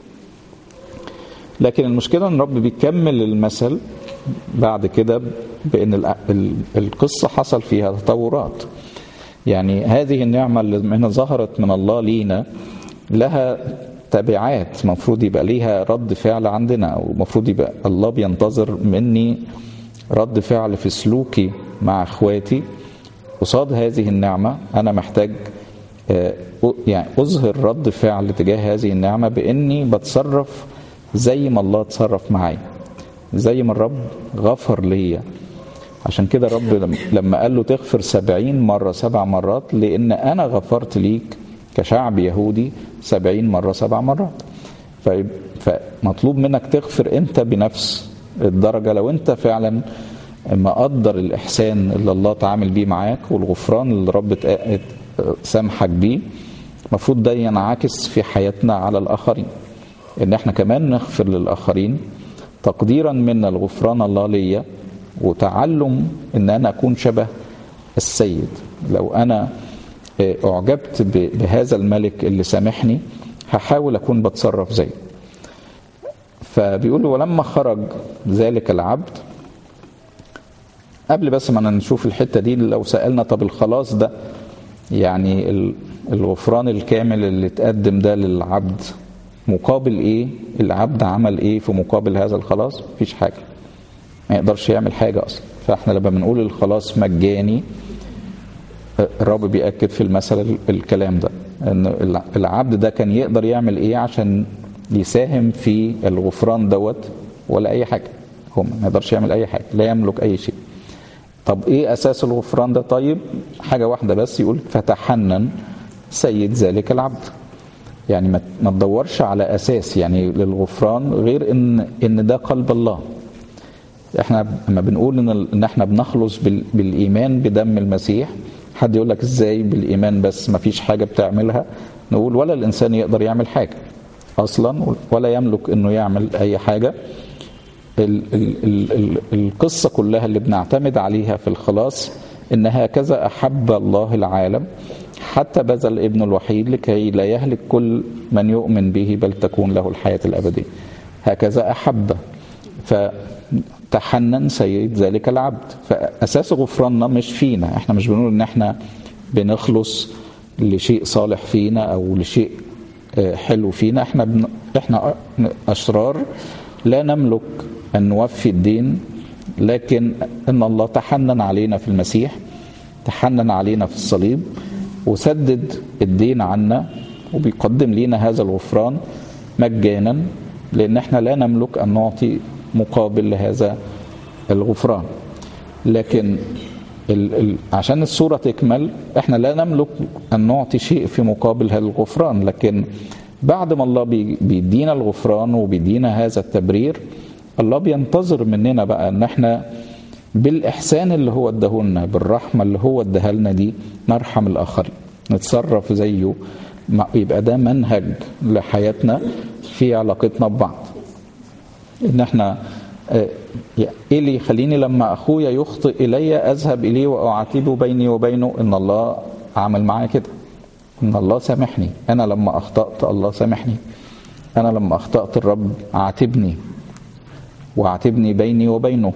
Speaker 1: لكن المشكلة أن رب بيكمل المثل بعد كده بأن القصة حصل فيها تطورات يعني هذه النعمة اللي من ظهرت من الله لينا لها تبعات المفروض يبقى ليها رد فعل عندنا او المفروض يبقى الله بينتظر مني رد فعل في سلوكي مع اخواتي قصاد هذه النعمة انا محتاج يعني اظهر رد فعل تجاه هذه النعمة باني بتصرف زي ما الله تصرف معايا زي ما الرب غفر ليا عشان كده الرب لما قال له تغفر سبعين مرة سبع مرات لأن أنا غفرت ليك كشعب يهودي سبعين مرة سبع مرات فمطلوب منك تغفر أنت بنفس الدرجة لو أنت فعلا مقدر الإحسان اللي الله تعامل بيه معاك والغفران اللي رب سامحك بيه المفروض ده ينعكس في حياتنا على الآخرين إن احنا كمان نغفر للآخرين تقديرا منا الغفران الله ليا وتعلم ان انا اكون شبه السيد لو انا اعجبت بهذا الملك اللي سامحني هحاول اكون بتصرف زيه فبيقول ولما خرج ذلك العبد قبل بس ما نشوف الحته دي لو سالنا طب الخلاص ده يعني الغفران الكامل اللي اتقدم ده للعبد مقابل ايه العبد عمل ايه في مقابل هذا الخلاص مفيش حاجه ما يقدرش يعمل حاجة أصلا فإحنا لما بنقول الخلاص مجاني الرب بيأكد في المثل الكلام ده أن العبد ده كان يقدر يعمل إيه عشان يساهم في الغفران دوت ولا أي حاجة هو ما يقدرش يعمل أي حاجة لا يملك أي شيء طب إيه أساس الغفران ده طيب حاجة واحدة بس يقول فتحنن سيد ذلك العبد يعني ما تدورش على أساس يعني للغفران غير إن إن ده قلب الله احنا لما بنقول ان ان احنا بنخلص بالايمان بدم المسيح حد يقول لك ازاي بالايمان بس ما فيش حاجه بتعملها نقول ولا الانسان يقدر يعمل حاجه اصلا ولا يملك انه يعمل اي حاجه ال ال ال ال القصه كلها اللي بنعتمد عليها في الخلاص ان هكذا احب الله العالم حتى بذل ابنه الوحيد لكي لا يهلك كل من يؤمن به بل تكون له الحياه الابديه هكذا احب ف تحنن سيد ذلك العبد فاساس غفراننا مش فينا احنا مش بنقول ان احنا بنخلص لشيء صالح فينا او لشيء حلو فينا احنا بن... احنا اشرار لا نملك ان نوفي الدين لكن ان الله تحنن علينا في المسيح تحنن علينا في الصليب وسدد الدين عنا وبيقدم لنا هذا الغفران مجانا لان احنا لا نملك ان نعطي مقابل لهذا الغفران لكن ال ال عشان الصورة تكمل احنا لا نملك أن نعطي شيء في مقابل هذا الغفران لكن بعد ما الله بيدينا الغفران وبيدينا هذا التبرير الله بينتظر مننا بقى ان احنا بالإحسان اللي هو اداهولنا بالرحمة اللي هو اداها لنا دي نرحم الآخرين نتصرف زيه يبقى ده منهج لحياتنا في علاقتنا ببعض ان احنا ايه اللي يخليني لما اخويا يخطئ الي اذهب اليه واعاتبه بيني وبينه ان الله عمل معايا كده ان الله سامحني انا لما اخطات الله سامحني انا لما اخطات الرب عاتبني وعاتبني بيني وبينه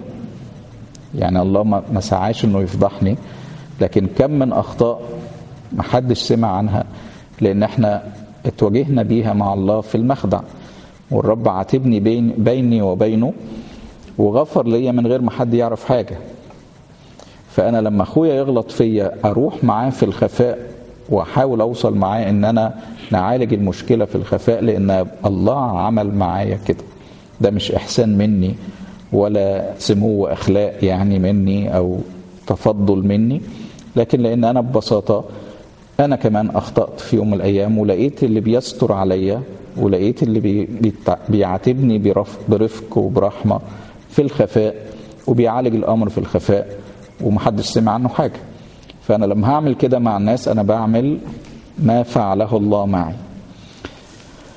Speaker 1: يعني الله ما سعاش انه يفضحني لكن كم من اخطاء ما حدش سمع عنها لان احنا اتواجهنا بيها مع الله في المخدع والرب عاتبني بين بيني وبينه وغفر ليا من غير ما حد يعرف حاجه فانا لما اخويا يغلط فيا اروح معاه في الخفاء واحاول اوصل معاه ان انا نعالج المشكله في الخفاء لان الله عمل معايا كده ده مش احسان مني ولا سمو اخلاق يعني مني او تفضل مني لكن لان انا ببساطه انا كمان اخطات في يوم من الايام ولقيت اللي بيستر عليا ولقيت اللي بي بيعاتبني برفق وبرحمه في الخفاء وبيعالج الامر في الخفاء ومحدش سمع عنه حاجه فانا لما هعمل كده مع الناس انا بعمل ما فعله الله معي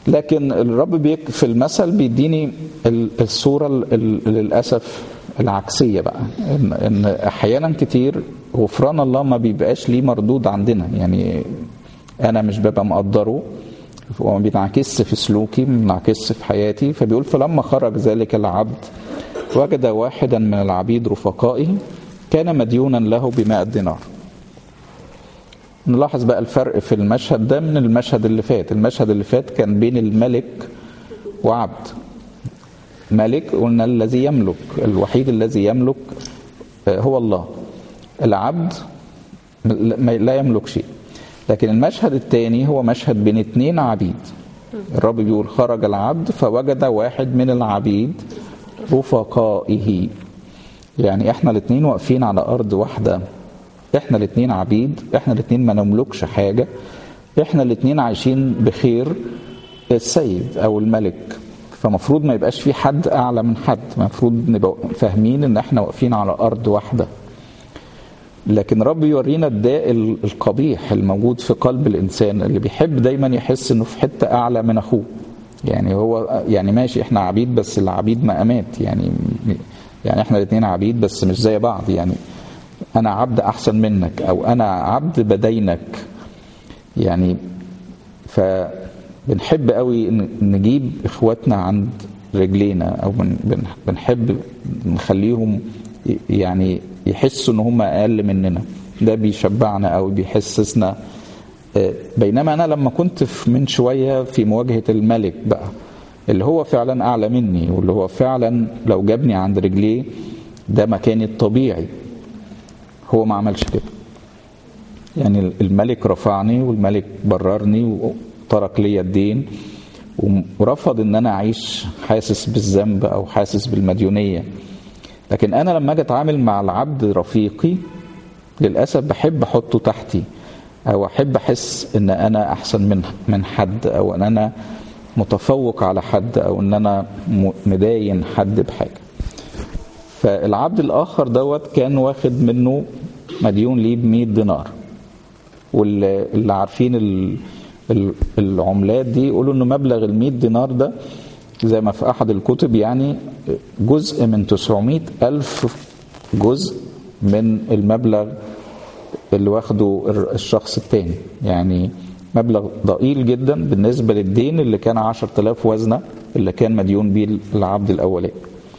Speaker 1: لكن الرب بيك في المثل بيديني الصورة للأسف العكسية بقى إن, إن أحيانا كتير غفران الله ما بيبقاش ليه مردود عندنا يعني أنا مش ببقى مقدره وما بينعكسش في سلوكي ما بينعكسش في حياتي فبيقول فلما خرج ذلك العبد وجد واحدا من العبيد رفقائه كان مديونا له بمائة دينار نلاحظ بقى الفرق في المشهد ده من المشهد اللي فات المشهد اللي فات كان بين الملك وعبد ملك قلنا الذي يملك الوحيد الذي يملك هو الله العبد لا يملك شيء لكن المشهد الثاني هو مشهد بين اتنين عبيد الرب بيقول خرج العبد فوجد واحد من العبيد رفقائه يعني احنا الاثنين واقفين على ارض واحده احنا الاثنين عبيد احنا الاثنين ما نملكش حاجه احنا الاثنين عايشين بخير السيد او الملك فمفروض ما يبقاش في حد اعلى من حد المفروض نبقى فاهمين ان احنا واقفين على ارض واحده لكن رب يورينا الداء القبيح الموجود في قلب الانسان اللي بيحب دايما يحس انه في حته اعلى من اخوه يعني هو يعني ماشي احنا عبيد بس العبيد مقامات يعني يعني احنا الاثنين عبيد بس مش زي بعض يعني انا عبد احسن منك او انا عبد بدينك يعني فبنحب قوي نجيب اخواتنا عند رجلينا او بنحب نخليهم يعني يحسوا ان هم اقل مننا ده بيشبعنا او بيحسسنا بينما انا لما كنت من شويه في مواجهه الملك بقى اللي هو فعلا اعلى مني واللي هو فعلا لو جابني عند رجليه ده مكاني الطبيعي هو ما عملش كده يعني الملك رفعني والملك بررني وترك لي الدين ورفض ان انا اعيش حاسس بالذنب او حاسس بالمديونيه لكن انا لما اجي اتعامل مع العبد رفيقي للاسف بحب احطه تحتي او احب احس ان انا احسن من من حد او ان انا متفوق على حد او ان انا مداين حد بحاجه فالعبد الاخر دوت كان واخد منه مديون ليه ب 100 دينار واللي عارفين العملات دي يقولوا انه مبلغ ال 100 دينار ده زي ما في احد الكتب يعني جزء من 900 الف جزء من المبلغ اللي واخده الشخص التاني يعني مبلغ ضئيل جدا بالنسبة للدين اللي كان 10000 وزنة اللي كان مديون بيه العبد الأولاني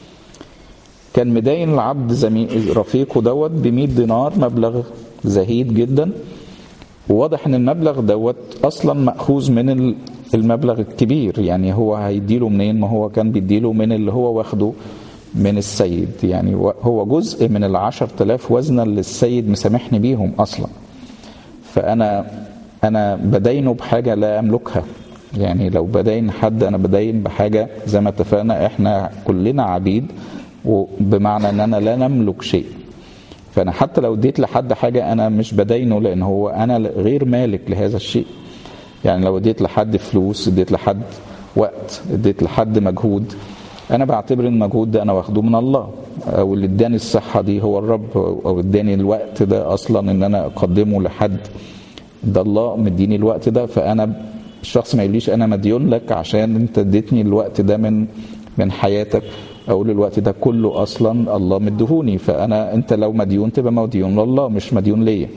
Speaker 1: كان مدين العبد زميل رفيقه دوت ب 100 دينار مبلغ زهيد جدا وواضح ان المبلغ دوت اصلا ماخوذ من المبلغ الكبير يعني هو هيديله منين ما هو كان بيديله من اللي هو واخده من السيد يعني هو جزء من العشر تلاف وزنة اللي السيد مسامحني بيهم أصلا فأنا أنا بدينه بحاجة لا أملكها يعني لو بدين حد أنا بدين بحاجة زي ما اتفقنا إحنا كلنا عبيد وبمعنى أن أنا لا نملك شيء فأنا حتى لو اديت لحد حاجة أنا مش بدينه لأن هو أنا غير مالك لهذا الشيء يعني لو اديت لحد فلوس اديت لحد وقت اديت لحد مجهود انا بعتبر ان المجهود ده انا واخده من الله او اللي اداني الصحه دي هو الرب او اداني الوقت ده اصلا ان انا اقدمه لحد ده الله مديني الوقت ده فانا الشخص ما يقوليش انا مديون لك عشان انت اديتني الوقت ده من من حياتك اقول الوقت ده كله اصلا الله مديهوني فانا انت لو مديون تبقى مديون لله مش مديون ليا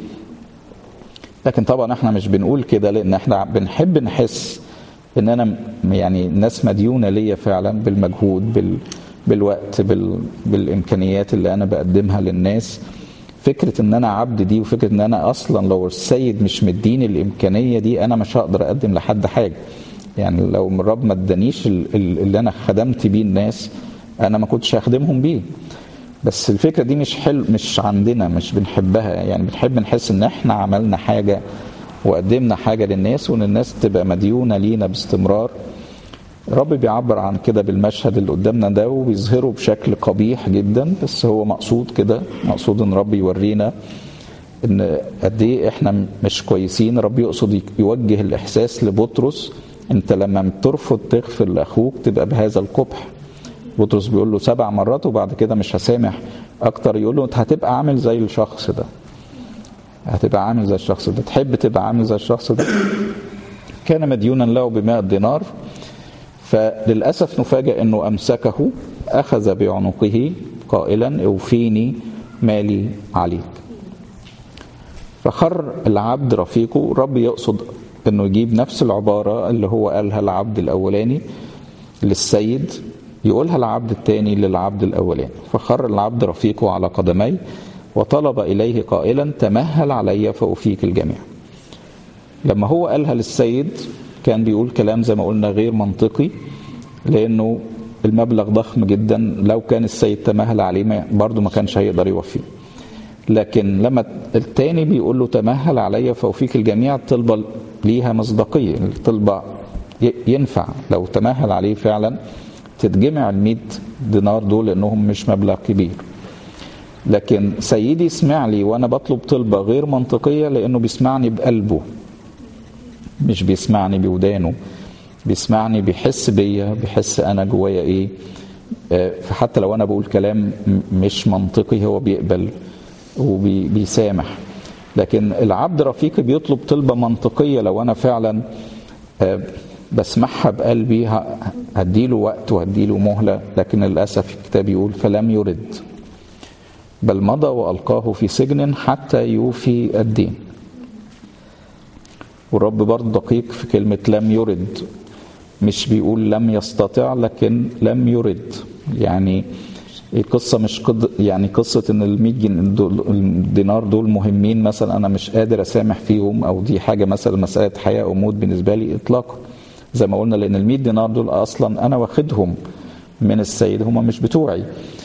Speaker 1: لكن طبعا احنا مش بنقول كده لان احنا بنحب نحس ان انا يعني الناس مديونه ليا فعلا بالمجهود بال بالوقت بال بالامكانيات اللي انا بقدمها للناس فكره ان انا عبد دي وفكره ان انا اصلا لو السيد مش مديني الامكانيه دي انا مش هقدر اقدم لحد حاجه يعني لو الرب ما ادانيش اللي انا خدمت بيه الناس انا ما كنتش هخدمهم بيه بس الفكره دي مش حلو مش عندنا مش بنحبها يعني بنحب نحس ان احنا عملنا حاجه وقدمنا حاجه للناس وان الناس تبقى مديونه لينا باستمرار الرب بيعبر عن كده بالمشهد اللي قدامنا ده وبيظهره بشكل قبيح جدا بس هو مقصود كده مقصود ان رب يورينا ان قد ايه احنا مش كويسين رب يقصد يوجه الاحساس لبطرس انت لما بترفض تغفر لاخوك تبقى بهذا القبح بطرس بيقول له سبع مرات وبعد كده مش هسامح اكتر يقول له انت هتبقى عامل زي الشخص ده هتبقى عامل زي الشخص ده تحب تبقى عامل زي الشخص ده كان مديونا له بمائة دينار فللأسف نفاجأ أنه أمسكه أخذ بعنقه قائلا اوفيني مالي عليك فخر العبد رفيقه رب يقصد انه يجيب نفس العبارة اللي هو قالها العبد الاولاني للسيد يقولها العبد الثاني للعبد الاولاني فخر العبد رفيقه على قدميه وطلب اليه قائلا تمهل علي فافيك الجميع لما هو قالها للسيد كان بيقول كلام زي ما قلنا غير منطقي لانه المبلغ ضخم جدا لو كان السيد تمهل عليه برضه ما كانش هيقدر يوفيه لكن لما التاني بيقول له تمهل علي فوفيك الجميع الطلبة ليها مصداقية الطلبة ينفع لو تمهل عليه فعلا تتجمع ال دينار دول لانهم مش مبلغ كبير لكن سيدي اسمع لي وانا بطلب طلبة غير منطقية لانه بيسمعني بقلبه مش بيسمعني بودانه بيسمعني بيحس بيا بيحس انا جوايا ايه فحتى لو انا بقول كلام مش منطقي هو بيقبل وبيسامح لكن العبد رفيقي بيطلب طلبة منطقية لو أنا فعلا بسمعها بقلبي هديله وقت وهديله مهلة لكن للأسف الكتاب يقول فلم يرد بل مضى وألقاه في سجن حتى يوفي الدين والرب برضه دقيق في كلمة لم يرد مش بيقول لم يستطع لكن لم يرد يعني القصه مش قد يعني قصه ان ال 100 دينار دول مهمين مثلا انا مش قادر اسامح فيهم او دي حاجه مثلا مساله حياه او موت بالنسبه لي اطلاقا زي ما قلنا لان ال 100 دينار دول اصلا انا واخدهم من السيد هم مش بتوعي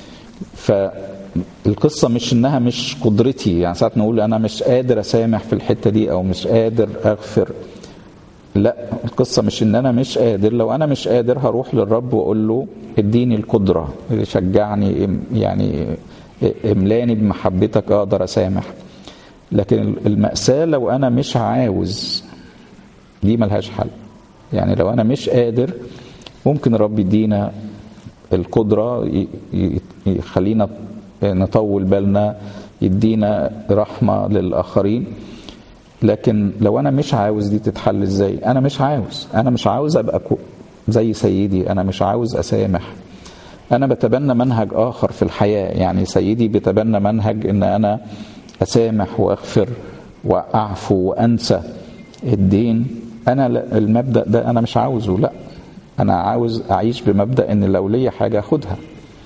Speaker 1: فالقصه مش انها مش قدرتي يعني ساعات نقول انا مش قادر اسامح في الحته دي او مش قادر اغفر لا القصه مش ان انا مش قادر لو انا مش قادر هروح للرب واقول له اديني القدره شجعني يعني املاني بمحبتك اقدر اسامح لكن المأساة لو انا مش عاوز دي ملهاش حل يعني لو انا مش قادر ممكن الرب يدينا القدرة يخلينا نطول بالنا يدينا رحمة للآخرين لكن لو انا مش عاوز دي تتحل ازاي انا مش عاوز انا مش عاوز ابقى زي سيدي انا مش عاوز اسامح انا بتبنى منهج اخر في الحياه يعني سيدي بيتبنى منهج ان انا اسامح واغفر واعفو وانسى الدين انا المبدا ده انا مش عاوزه لا انا عاوز اعيش بمبدا ان لو ليا حاجه اخدها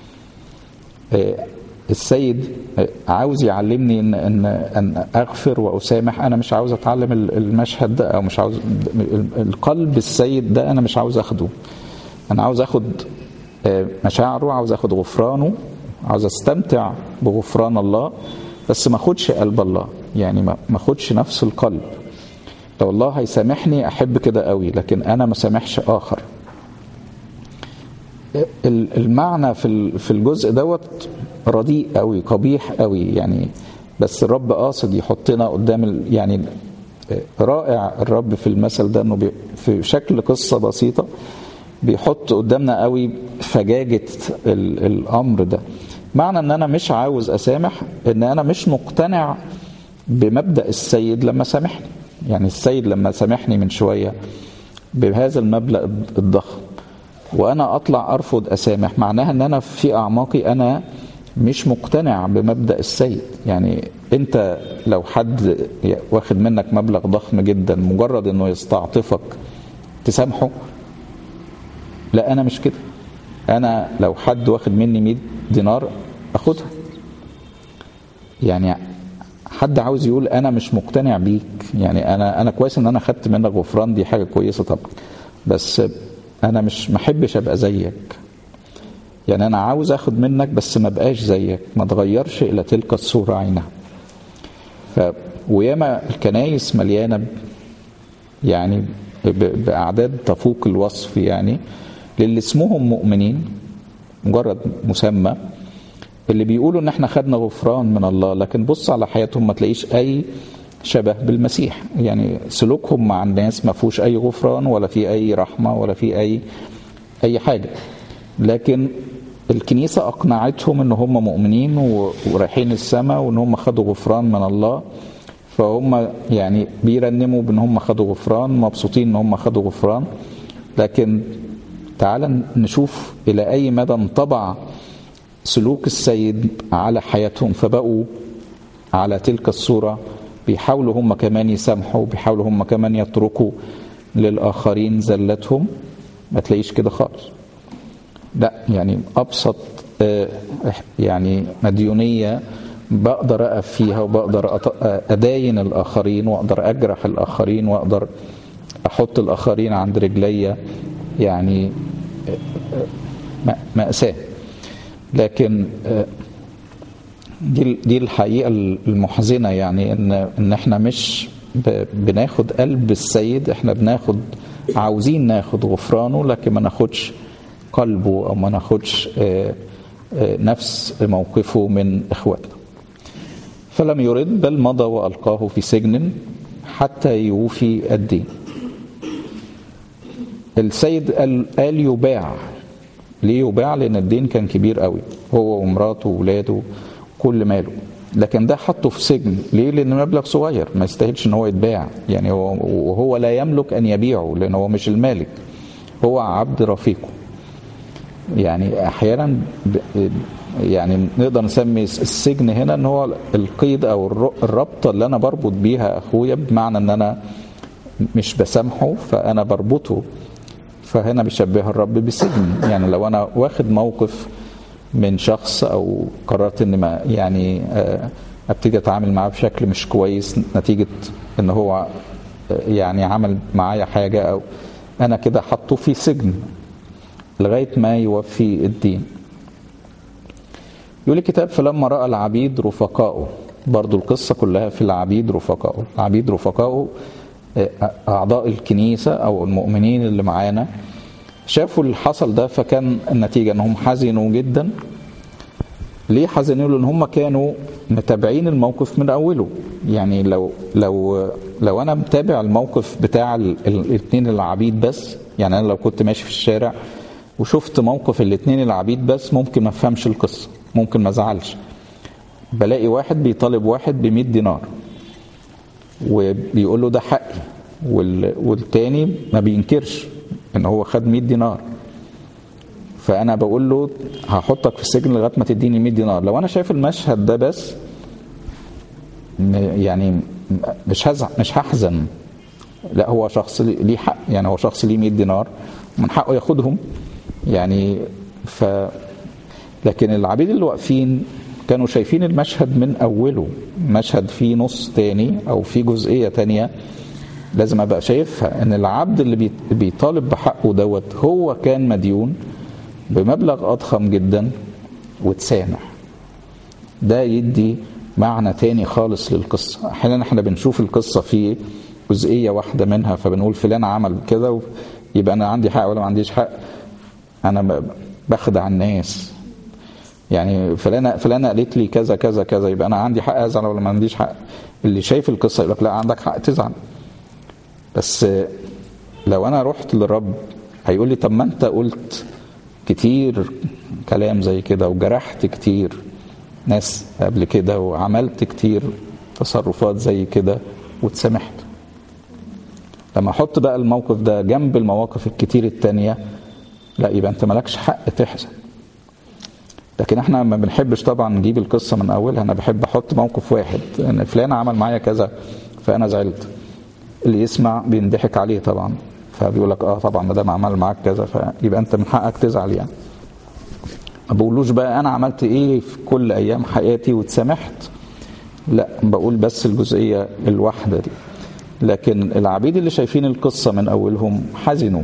Speaker 1: السيد عاوز يعلمني ان ان ان اغفر واسامح انا مش عاوز اتعلم المشهد ده او مش عاوز القلب السيد ده انا مش عاوز اخده انا عاوز اخد مشاعره عاوز اخد غفرانه عاوز استمتع بغفران الله بس ما اخدش قلب الله يعني ما اخدش نفس القلب لو الله هيسامحني احب كده قوي لكن انا ما سامحش اخر المعنى في في الجزء دوت رديء قوي قبيح قوي يعني بس الرب قاصد يحطنا قدام يعني رائع الرب في المثل ده انه في شكل قصه بسيطه بيحط قدامنا قوي فجاجه الامر ده معنى ان انا مش عاوز اسامح ان انا مش مقتنع بمبدا السيد لما سامحني يعني السيد لما سامحني من شويه بهذا المبلغ الضخم وانا اطلع ارفض اسامح معناها ان انا في اعماقي انا مش مقتنع بمبدا السيد يعني انت لو حد واخد منك مبلغ ضخم جدا مجرد انه يستعطفك تسامحه لا انا مش كده انا لو حد واخد مني 100 دينار اخدها يعني حد عاوز يقول انا مش مقتنع بيك يعني انا انا كويس ان انا خدت منك غفران دي حاجه كويسه طبعا بس انا مش محبش ابقى زيك يعني انا عاوز اخد منك بس ما بقاش زيك ما تغيرش الى تلك الصوره عينها ف وياما الكنايس مليانه يعني باعداد تفوق الوصف يعني للي اسمهم مؤمنين مجرد مسمى اللي بيقولوا ان احنا خدنا غفران من الله لكن بص على حياتهم ما تلاقيش اي شبه بالمسيح يعني سلوكهم مع الناس ما فيهوش اي غفران ولا في اي رحمه ولا في اي اي حاجه لكن الكنيسه اقنعتهم ان هم مؤمنين ورايحين السماء وان هم خدوا غفران من الله فهم يعني بيرنموا بان هم خدوا غفران مبسوطين ان هم خدوا غفران لكن تعال نشوف إلى أي مدى انطبع سلوك السيد على حياتهم فبقوا على تلك الصورة بيحاولوا هم كمان يسامحوا بيحاولوا هم كمان يتركوا للآخرين زلتهم ما تلاقيش كده خالص لا يعني أبسط يعني مديونية بقدر أقف فيها وبقدر أداين الآخرين وأقدر أجرح الآخرين وأقدر أحط الآخرين عند رجلي يعني مأساة لكن دي دي الحقيقة المحزنة يعني إن إن إحنا مش بناخد قلب السيد إحنا بناخد عاوزين ناخد غفرانه لكن ما ناخدش قلبه أو ما ناخدش نفس موقفه من إخواتنا فلم يرد بل مضى وألقاه في سجن حتى يوفي الدين السيد قال, قال يباع ليه يباع لأن الدين كان كبير قوي هو ومراته وولاده كل ماله لكن ده حطه في سجن ليه لأن مبلغ صغير ما يستاهلش ان هو يتباع يعني هو وهو لا يملك أن يبيعه لأن هو مش المالك هو عبد رفيقه يعني احيانا يعني نقدر نسمي السجن هنا ان هو القيد او الربطه اللي انا بربط بيها اخويا بمعنى ان انا مش بسامحه فانا بربطه فهنا بيشبه الرب بسجن يعني لو انا واخد موقف من شخص او قررت ان ما يعني ابتدي اتعامل معاه بشكل مش كويس نتيجه ان هو يعني عمل معايا حاجه او انا كده حطه في سجن لغايه ما يوفي الدين يقول الكتاب فلما راى العبيد رفقاؤه برضو القصه كلها في العبيد رفقاؤه العبيد رفقاؤه اعضاء الكنيسه او المؤمنين اللي معانا شافوا اللي حصل ده فكان النتيجه انهم حزنوا جدا ليه حزنوا لان هم كانوا متابعين الموقف من اوله يعني لو لو لو انا متابع الموقف بتاع الاثنين العبيد بس يعني انا لو كنت ماشي في الشارع وشفت موقف الاثنين العبيد بس ممكن ما افهمش القصه ممكن ما ازعلش بلاقي واحد بيطالب واحد ب 100 دينار وبيقول له ده حقي والتاني ما بينكرش ان هو خد 100 دينار فانا بقول له هحطك في السجن لغايه ما تديني 100 دينار لو انا شايف المشهد ده بس يعني مش هزع مش هحزن لا هو شخص ليه حق يعني هو شخص ليه 100 دينار من حقه ياخدهم يعني ف لكن العبيد اللي واقفين كانوا شايفين المشهد من اوله مشهد فيه نص تاني او فيه جزئيه تانيه لازم ابقى شايفها ان العبد اللي بيطالب بحقه دوت هو كان مديون بمبلغ اضخم جدا وتسامح ده يدي معنى تاني خالص للقصه احيانا احنا بنشوف القصه في جزئيه واحده منها فبنقول فلان عمل كده يبقى انا عندي حق ولا ما عنديش حق انا بخدع الناس يعني فلانه فلانه قالت لي كذا كذا كذا يبقى انا عندي حق ازعل ولا ما عنديش حق اللي شايف القصه يقول لك لا عندك حق تزعل بس لو انا رحت للرب هيقول لي طب ما انت قلت كتير كلام زي كده وجرحت كتير ناس قبل كده وعملت كتير تصرفات زي كده واتسامحت لما احط بقى الموقف ده جنب المواقف الكتير التانية لا يبقى انت مالكش حق تحزن لكن احنا ما بنحبش طبعا نجيب القصه من اولها انا بحب احط موقف واحد ان فلان عمل معايا كذا فانا زعلت اللي يسمع بينضحك عليه طبعا فبيقول لك اه طبعا ما دام عمل معاك كذا فيبقى انت من حقك تزعل يعني ما بقولوش بقى انا عملت ايه في كل ايام حياتي واتسامحت لا بقول بس الجزئيه الواحده دي لكن العبيد اللي شايفين القصه من اولهم حزنوا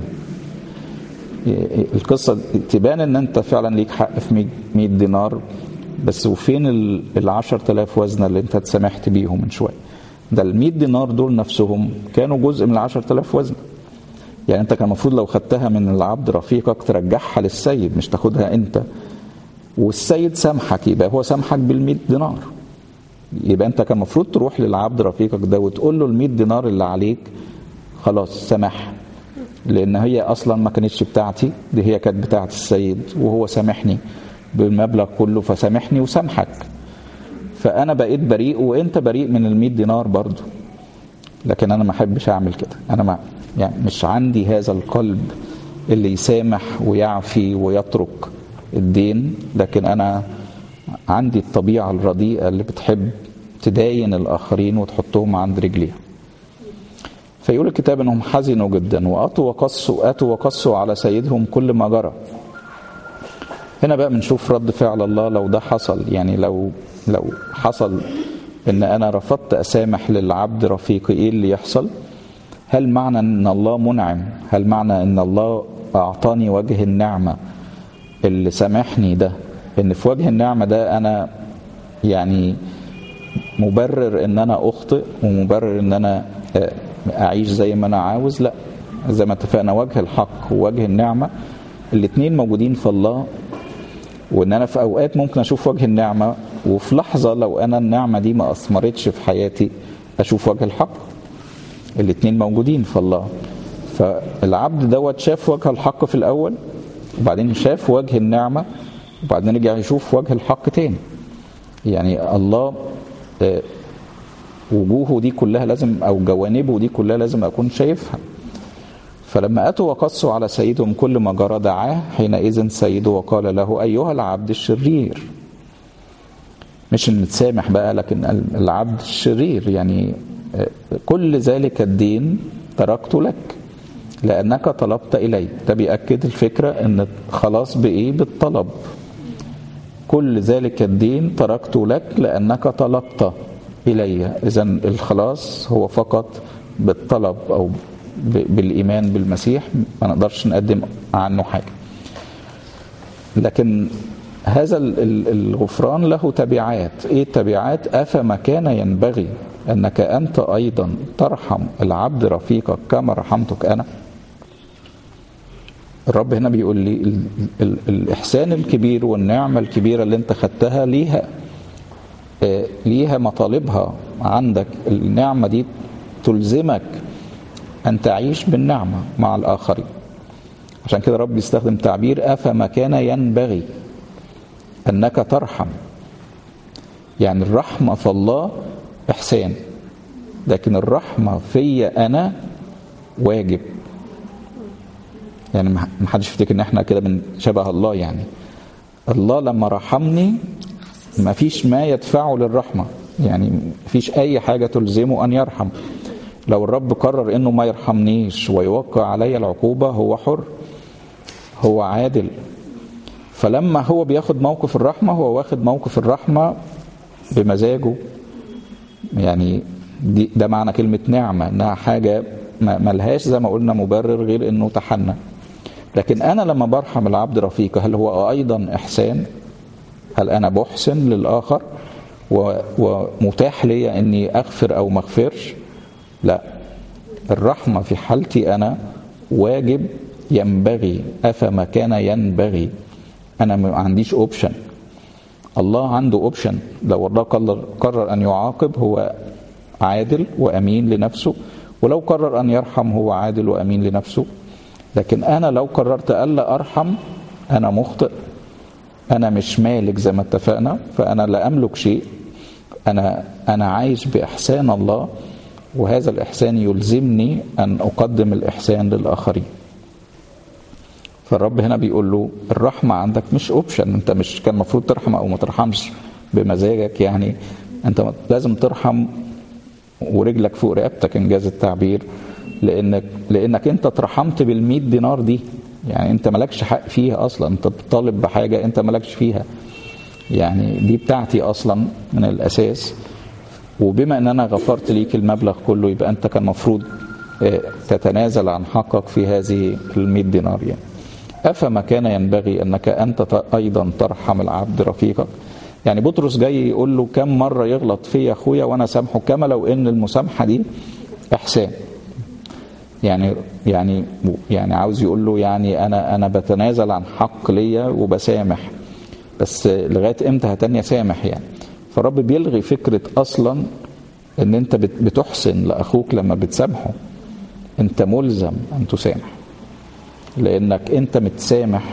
Speaker 1: القصه تبان ان انت فعلا ليك حق في 100 دينار بس وفين ال 10000 وزنه اللي انت اتسامحت بيهم من شويه ده ال 100 دينار دول نفسهم كانوا جزء من ال 10000 وزنه يعني انت كان المفروض لو خدتها من العبد رفيقك ترجعها للسيد مش تاخدها انت والسيد سامحك يبقى هو سامحك بال 100 دينار يبقى انت كان المفروض تروح للعبد رفيقك ده وتقول له ال 100 دينار اللي عليك خلاص سامح لان هي اصلا ما كانتش بتاعتي دي هي كانت بتاعت السيد وهو سامحني بالمبلغ كله فسامحني وسامحك فانا بقيت بريء وانت بريء من ال 100 دينار برضه لكن انا ما احبش اعمل كده انا ما يعني مش عندي هذا القلب اللي يسامح ويعفي ويترك الدين لكن انا عندي الطبيعه الرديئه اللي بتحب تداين الاخرين وتحطهم عند رجليها فيقول الكتاب انهم حزنوا جدا واتوا وقصوا اتوا وقصوا على سيدهم كل ما جرى هنا بقى بنشوف رد فعل الله لو ده حصل يعني لو لو حصل ان انا رفضت اسامح للعبد رفيقي ايه اللي يحصل هل معنى ان الله منعم هل معنى ان الله اعطاني وجه النعمه اللي سامحني ده ان في وجه النعمه ده انا يعني مبرر ان انا اخطئ ومبرر ان انا اعيش زي ما انا عاوز لا زي ما اتفقنا وجه الحق ووجه النعمه الاثنين موجودين في الله وان انا في اوقات ممكن اشوف وجه النعمه وفي لحظه لو انا النعمه دي ما اثمرتش في حياتي اشوف وجه الحق الاثنين موجودين في الله فالعبد دوت شاف وجه الحق في الاول وبعدين شاف وجه النعمه وبعدين رجع يشوف وجه الحق تاني يعني الله وجوهه دي كلها لازم او جوانبه دي كلها لازم اكون شايفها فلما اتوا وقصوا على سيدهم كل ما جرى دعاه حينئذ سيده وقال له ايها العبد الشرير مش نتسامح بقى لكن العبد الشرير يعني كل ذلك الدين تركت لك لانك طلبت الي ده بياكد الفكره ان خلاص بايه بالطلب كل ذلك الدين تركت لك لانك طلبت الي اذا الخلاص هو فقط بالطلب او بالايمان بالمسيح ما نقدرش نقدم عنه حاجه لكن هذا الغفران له تبعات ايه التبعات افما كان ينبغي انك انت ايضا ترحم العبد رفيقك كما رحمتك انا الرب هنا بيقول لي ال ال الاحسان الكبير والنعمه الكبيره اللي انت خدتها ليها آه ليها مطالبها عندك النعمه دي تلزمك ان تعيش بالنعمه مع الاخرين عشان كده الرب بيستخدم تعبير افما كان ينبغي انك ترحم يعني الرحمه في الله احسان لكن الرحمه فيا انا واجب يعني ما حدش يفتكر ان احنا كده من شبه الله يعني الله لما رحمني ما فيش ما يدفعه للرحمه يعني ما فيش اي حاجه تلزمه ان يرحم لو الرب قرر انه ما يرحمنيش ويوقع علي العقوبه هو حر هو عادل فلما هو بياخد موقف الرحمه هو واخد موقف الرحمه بمزاجه يعني دي ده معنى كلمه نعمه انها حاجه ملهاش زي ما قلنا مبرر غير انه تحنى لكن انا لما برحم العبد رفيقه هل هو ايضا احسان هل انا بحسن للاخر ومتاح لي اني اغفر او ما اغفرش لا الرحمه في حالتي انا واجب ينبغي افما كان ينبغي انا ما عنديش اوبشن الله عنده اوبشن لو الله قرر, قرر ان يعاقب هو عادل وامين لنفسه ولو قرر ان يرحم هو عادل وامين لنفسه لكن انا لو قررت الا ارحم انا مخطئ انا مش مالك زي ما اتفقنا فانا لا املك شيء انا انا عايش باحسان الله وهذا الاحسان يلزمني ان اقدم الاحسان للاخرين فالرب هنا بيقول له الرحمه عندك مش اوبشن انت مش كان المفروض ترحم او ما ترحمش بمزاجك يعني انت لازم ترحم ورجلك فوق رقبتك انجاز التعبير لانك لانك انت اترحمت بال100 دينار دي يعني انت مالكش حق فيها اصلا انت بتطالب بحاجه انت مالكش فيها يعني دي بتاعتي اصلا من الاساس وبما ان انا غفرت ليك المبلغ كله يبقى انت كان المفروض تتنازل عن حقك في هذه ال100 دينار يعني افما كان ينبغي انك انت ايضا ترحم العبد رفيقك يعني بطرس جاي يقول له كم مره يغلط فيا اخويا وانا سامحه كما لو ان المسامحه دي احسان يعني يعني يعني عاوز يقول له يعني انا انا بتنازل عن حق ليا وبسامح بس لغايه امتى هتاني اسامح يعني فالرب بيلغي فكره اصلا ان انت بتحسن لاخوك لما بتسامحه انت ملزم ان تسامح لانك انت متسامح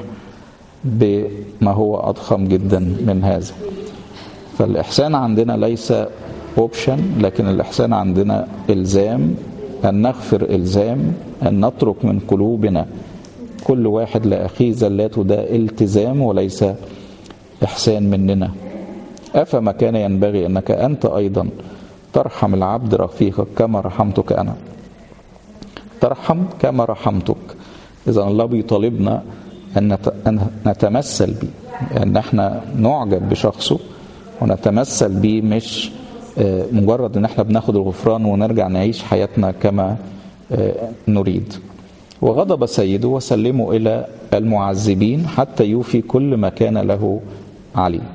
Speaker 1: بما هو اضخم جدا من هذا فالاحسان عندنا ليس اوبشن لكن الاحسان عندنا الزام ان نغفر الزام ان نترك من قلوبنا كل واحد لأخيه زلاته ده التزام وليس إحسان مننا أفما كان ينبغي أنك أنت أيضا ترحم العبد رفيقك كما رحمتك أنا ترحم كما رحمتك إذا الله بيطالبنا أن نتمثل به أن احنا نعجب بشخصه ونتمثل به مش مجرد ان احنا بناخد الغفران ونرجع نعيش حياتنا كما نريد وغضب سيده وسلمه الى المعذبين حتى يوفي كل ما كان له عليه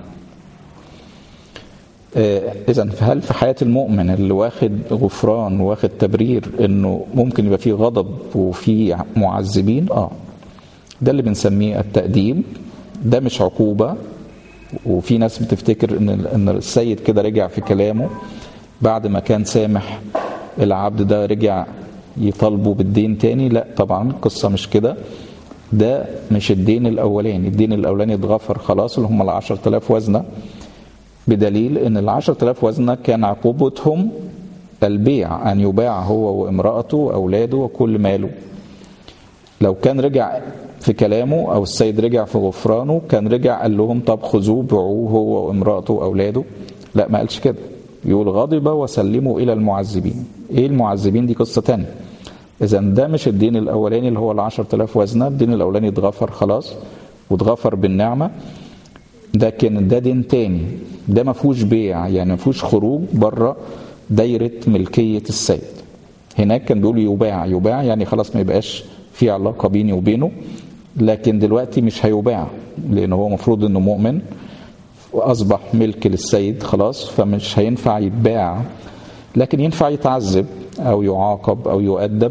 Speaker 1: اذا هل في حياه المؤمن اللي واخد غفران واخد تبرير انه ممكن يبقى فيه غضب وفيه معذبين اه ده اللي بنسميه التأديب ده مش عقوبه وفي ناس بتفتكر ان ان السيد كده رجع في كلامه بعد ما كان سامح العبد ده رجع يطالبه بالدين تاني لا طبعا القصه مش كده ده مش الدين الاولاني الدين الاولاني اتغفر خلاص اللي هم ال 10000 وزنه بدليل ان ال 10000 وزنه كان عقوبتهم البيع ان يباع هو وامراته واولاده وكل ماله لو كان رجع في كلامه او السيد رجع في غفرانه كان رجع قال لهم طب خذوه بيعوه هو وامراته واولاده لا ما قالش كده يقول غضب وسلموا الى المعذبين ايه المعذبين دي قصه تانية اذا ده مش الدين الاولاني اللي هو ال 10000 وزنه الدين الاولاني اتغفر خلاص واتغفر بالنعمه لكن ده دين تاني ده ما فيهوش بيع يعني ما فيهوش خروج بره دايره ملكيه السيد هناك كان بيقول يباع يباع يعني خلاص ما يبقاش في علاقه بيني وبينه لكن دلوقتي مش هيباع لان هو المفروض انه مؤمن واصبح ملك للسيد خلاص فمش هينفع يتباع لكن ينفع يتعذب او يعاقب او يؤدب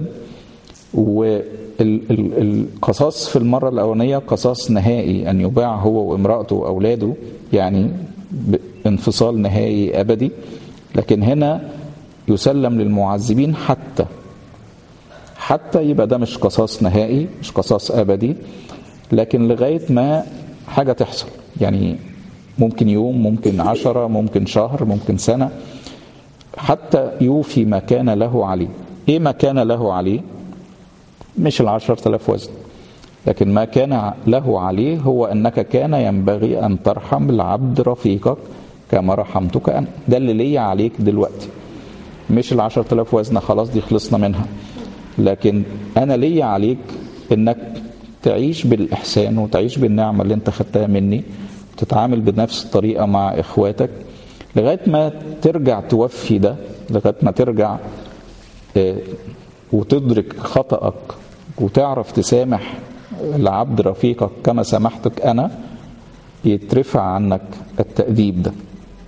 Speaker 1: والقصاص في المره الاولانيه قصاص نهائي ان يباع هو وامراته واولاده يعني انفصال نهائي ابدي لكن هنا يسلم للمعذبين حتى حتى يبقى ده مش قصاص نهائي مش قصاص ابدي لكن لغايه ما حاجه تحصل يعني ممكن يوم ممكن عشرة ممكن شهر ممكن سنة حتى يوفي ما كان له عليه ايه ما كان له عليه مش العشرة آلاف وزن لكن ما كان له عليه هو أنك كان ينبغي أن ترحم العبد رفيقك كما رحمتك أنا ده اللي ليا عليك دلوقتي مش العشرة آلاف وزنة خلاص دي خلصنا منها لكن أنا ليا عليك أنك تعيش بالإحسان وتعيش بالنعمة اللي أنت خدتها مني تتعامل بنفس الطريقة مع إخواتك لغاية ما ترجع توفي ده لغاية ما ترجع وتدرك خطأك وتعرف تسامح العبد رفيقك كما سامحتك أنا يترفع عنك التأديب ده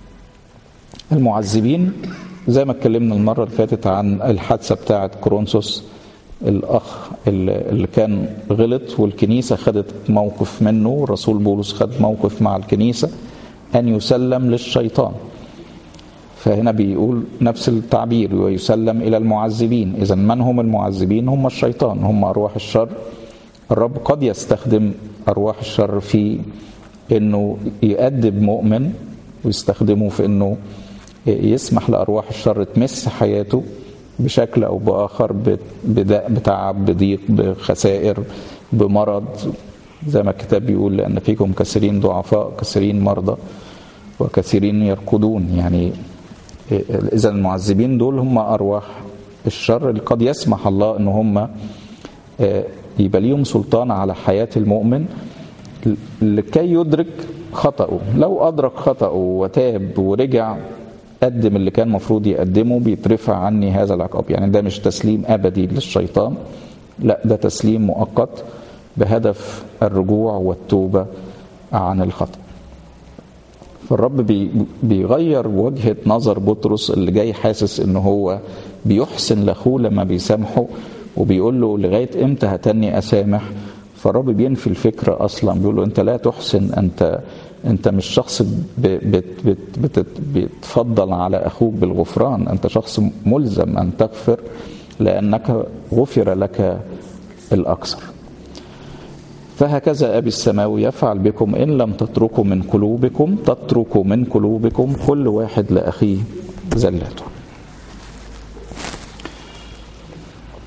Speaker 1: المعذبين زي ما اتكلمنا المرة اللي فاتت عن الحادثة بتاعة كورنثوس الأخ اللي كان غلط والكنيسة خدت موقف منه الرسول بولس خد موقف مع الكنيسة أن يسلم للشيطان فهنا بيقول نفس التعبير ويسلم إلى المعذبين إذا من هم المعذبين هم الشيطان هم أرواح الشر الرب قد يستخدم أرواح الشر في أنه يأدب مؤمن ويستخدمه في أنه يسمح لأرواح الشر تمس حياته بشكل أو بآخر بتعب بضيق بخسائر بمرض زي ما الكتاب بيقول لأن فيكم كثيرين ضعفاء كثيرين مرضى وكثيرين يركضون يعني إذا المعذبين دول هم أرواح الشر اللي قد يسمح الله أن هم يبقى ليهم سلطان على حياة المؤمن لكي يدرك خطأه لو أدرك خطأه وتاب ورجع قدم اللي كان مفروض يقدمه بيترفع عني هذا العقاب يعني ده مش تسليم أبدي للشيطان لا ده تسليم مؤقت بهدف الرجوع والتوبة عن الخطأ فالرب بي بيغير وجهة نظر بطرس اللي جاي حاسس ان هو بيحسن لاخوه لما بيسامحه وبيقول له لغاية امتى هتني اسامح فالرب بينفي الفكرة اصلا بيقول له انت لا تحسن انت انت مش شخص بت بت بت بتفضل على اخوك بالغفران انت شخص ملزم ان تغفر لانك غفر لك الاكثر فهكذا أبي السماوي يفعل بكم إن لم تتركوا من قلوبكم تتركوا من قلوبكم كل واحد لأخيه زلاته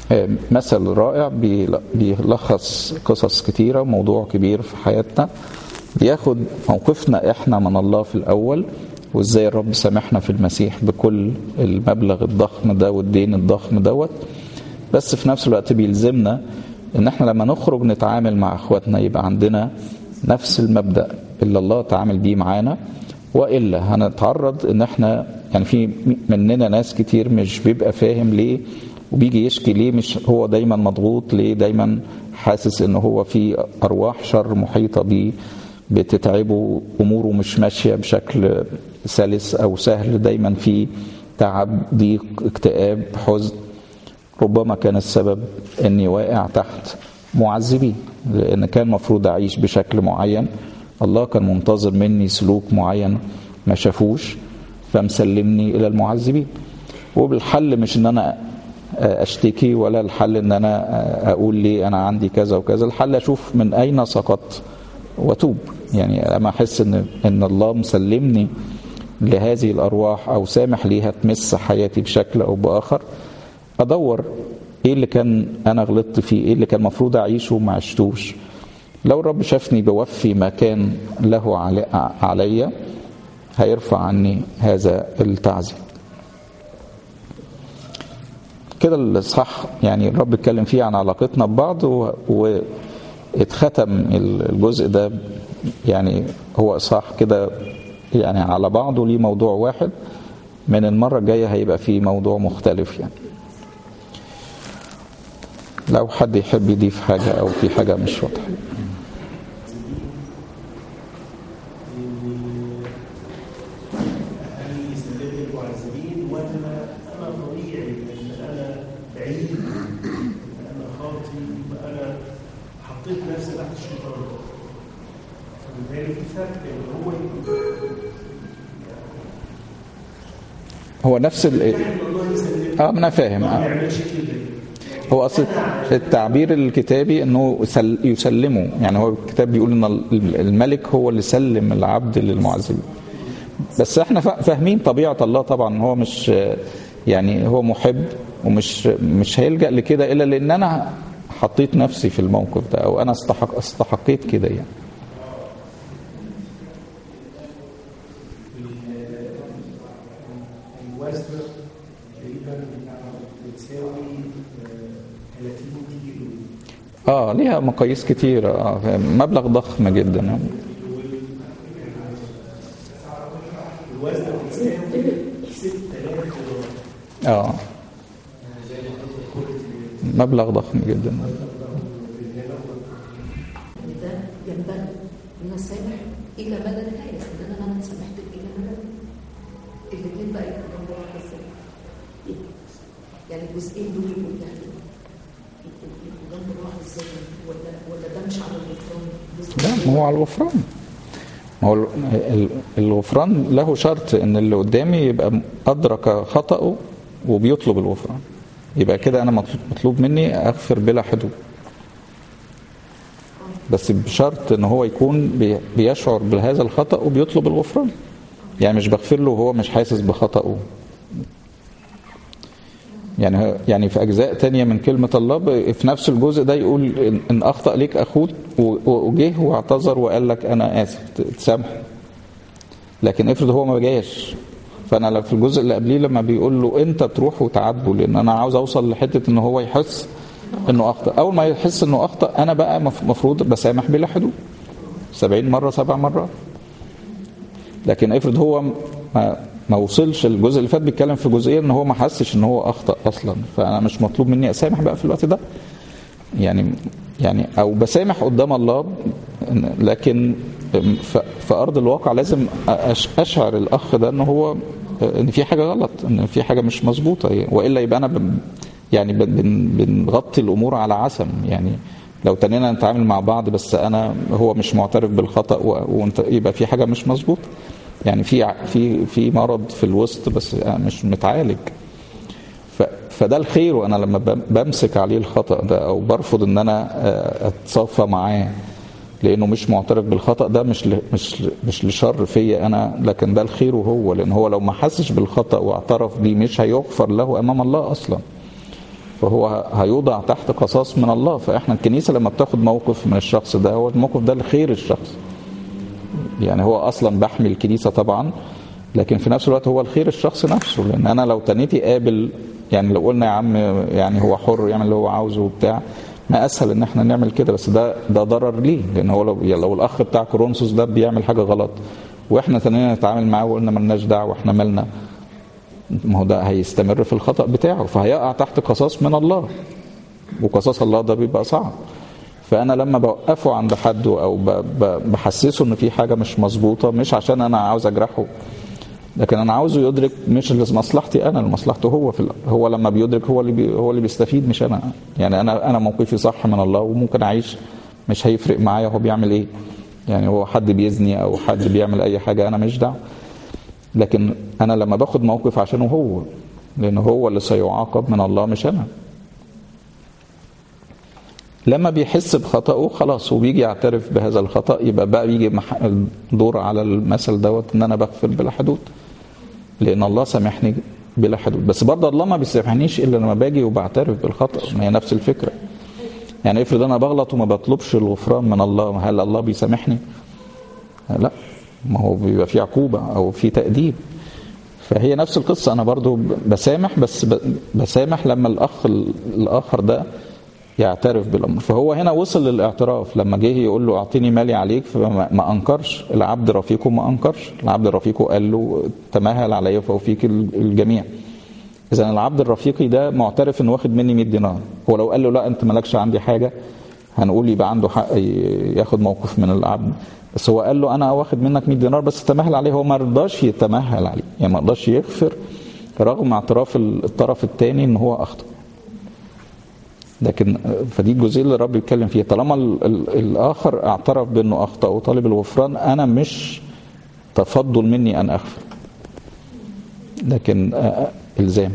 Speaker 1: مثل رائع بيلخص قصص كتيرة موضوع كبير في حياتنا بياخد موقفنا احنا من الله في الأول وازاي الرب سامحنا في المسيح بكل المبلغ الضخم ده والدين الضخم دوت بس في نفس الوقت بيلزمنا ان احنا لما نخرج نتعامل مع اخواتنا يبقى عندنا نفس المبدأ اللي الله تعامل بيه معانا والا هنتعرض ان احنا يعني في مننا ناس كتير مش بيبقى فاهم ليه وبيجي يشكي ليه مش هو دايما مضغوط ليه دايما حاسس ان هو في ارواح شر محيطه بيه بتتعبه اموره مش ماشيه بشكل سلس او سهل دايما في تعب ضيق اكتئاب حزن ربما كان السبب اني واقع تحت معذبين لان كان المفروض اعيش بشكل معين الله كان منتظر مني سلوك معين ما شافوش فمسلمني الى المعذبين وبالحل مش ان انا اشتكي ولا الحل ان انا اقول ليه انا عندي كذا وكذا الحل اشوف من اين سقطت واتوب يعني اما احس ان ان الله مسلمني لهذه الارواح او سامح ليها تمس حياتي بشكل او باخر ادور ايه اللي كان انا غلطت فيه ايه اللي كان المفروض اعيشه وما عشتوش لو الرب شافني بوفي ما كان له علي, علي هيرفع عني هذا التعذيب كده الصح يعني الرب اتكلم فيه عن علاقتنا ببعض واتختم الجزء ده يعني هو صح كده يعني على بعضه ليه موضوع واحد من المرة الجاية هيبقى فيه موضوع مختلف يعني لو حد يحب يضيف حاجة أو في حاجة مش واضحة هو نفس ال اه انا فاهم آه. هو اصل التعبير الكتابي انه يسلمه يعني هو الكتاب بيقول ان الملك هو اللي سلم العبد للمعذبين بس احنا فاهمين طبيعه الله طبعا هو مش يعني هو محب ومش مش هيلجا لكده الا لان انا حطيت نفسي في الموقف ده او انا استحق استحقيت كده يعني اه ليها مقاييس كتيرة آه مبلغ ضخم جدا اه مبلغ ضخم جدا
Speaker 2: ده ينبغي ان اسامح الى مدى النهايه ان انا ما سامحت الى مدى الاثنين بقى يبقوا جنب بعض ازاي يعني الجزئين دول يبقوا يعني جنب بعض ازاي ولا ولا ده مش على الغفران
Speaker 1: لا ما هو على الغفران ما هو الغفران له شرط ان اللي قدامي يبقى ادرك خطأه وبيطلب الغفران يبقى كده انا مطلوب مني اغفر بلا حدود بس بشرط ان هو يكون بيشعر بهذا الخطأ وبيطلب الغفران يعني مش بغفر له وهو مش حاسس بخطأه يعني يعني في اجزاء تانية من كلمة الله في نفس الجزء ده يقول ان اخطأ ليك اخوك وجه واعتذر وقال لك انا اسف تسامحه لكن افرض هو ما جاش فانا في الجزء اللي قبليه لما بيقول له انت تروح وتعاتبه لان انا عاوز اوصل لحته ان هو يحس انه اخطا اول ما يحس انه اخطا انا بقى مفروض بسامح بلا حدود 70 مره سبع مرات لكن افرض هو ما ما وصلش الجزء اللي فات بيتكلم في جزئيه ان هو ما حسش ان هو اخطا اصلا فانا مش مطلوب مني اسامح بقى في الوقت ده يعني يعني او بسامح قدام الله لكن في ارض الواقع لازم اشعر الاخ ده ان هو ان في حاجه غلط ان في حاجه مش مظبوطه والا يبقى انا يعني بنغطي الامور على عسم يعني لو تنينا نتعامل مع بعض بس انا هو مش معترف بالخطا وانت يبقى في حاجه مش مظبوطه يعني في في في مرض في الوسط بس مش متعالج فده الخير وانا لما بمسك عليه الخطا ده او برفض ان انا اتصافى معاه لانه مش معترف بالخطا ده مش مش مش لشر فيا انا لكن ده الخير هو لان هو لو ما حسش بالخطا واعترف بيه مش هيغفر له امام الله اصلا فهو هيوضع تحت قصاص من الله فاحنا الكنيسه لما بتاخد موقف من الشخص ده هو الموقف ده لخير الشخص يعني هو اصلا بحمي الكنيسه طبعا لكن في نفس الوقت هو الخير الشخص نفسه لان انا لو تنيتي قابل يعني لو قلنا يا عم يعني هو حر يعمل اللي هو عاوزه وبتاع ما اسهل ان احنا نعمل كده بس ده ده ضرر ليه لان هو لو, يعني لو الاخ بتاع كورنثوس ده بيعمل حاجه غلط واحنا تنينا نتعامل معاه وقلنا ملناش دعوه احنا مالنا ما هو ده هيستمر في الخطا بتاعه فهيقع تحت قصاص من الله وقصاص الله ده بيبقى صعب فانا لما بوقفه عند حده او بحسسه ان في حاجه مش مظبوطه مش عشان انا عاوز اجرحه لكن انا عاوزه يدرك مش لمصلحتي انا لمصلحته هو في هو لما بيدرك هو اللي بي هو اللي بيستفيد مش انا يعني انا انا موقفي صح من الله وممكن اعيش مش هيفرق معايا هو بيعمل ايه يعني هو حد بيزني او حد بيعمل اي حاجه انا مش دعوه لكن انا لما باخد موقف عشانه هو لان هو اللي سيعاقب من الله مش انا لما بيحس بخطأه خلاص وبيجي يعترف بهذا الخطأ يبقى بقى بيجي الدور على المثل دوت ان انا بغفر بلا حدود لان الله سامحني بلا حدود بس برضه الله ما بيسامحنيش الا لما باجي وبعترف بالخطأ ما هي نفس الفكره يعني افرض انا بغلط وما بطلبش الغفران من الله هل الله بيسامحني لا ما هو بيبقى في عقوبه او في تأديب فهي نفس القصه انا برضو بسامح بس بسامح لما الاخ الاخر ده يعترف بالامر فهو هنا وصل للاعتراف لما جه يقول له اعطيني مالي عليك فما انكرش العبد رفيقه ما انكرش العبد رفيقه قال له تماهل علي فاوفيك الجميع اذا العبد الرفيقي ده معترف انه واخد مني 100 دينار هو لو قال له لا انت مالكش عندي حاجه هنقول يبقى عنده حق ياخد موقف من العبد بس هو قال له انا واخد منك 100 دينار بس تمهل عليه هو ما رضاش يتمهل عليه يعني ما رضاش يغفر رغم اعتراف الطرف الثاني ان هو اخطأ لكن فدي الجزئيه اللي الرب بيتكلم فيها طالما ال ال الاخر اعترف بانه اخطا وطالب الغفران انا مش تفضل مني ان اغفر لكن الزام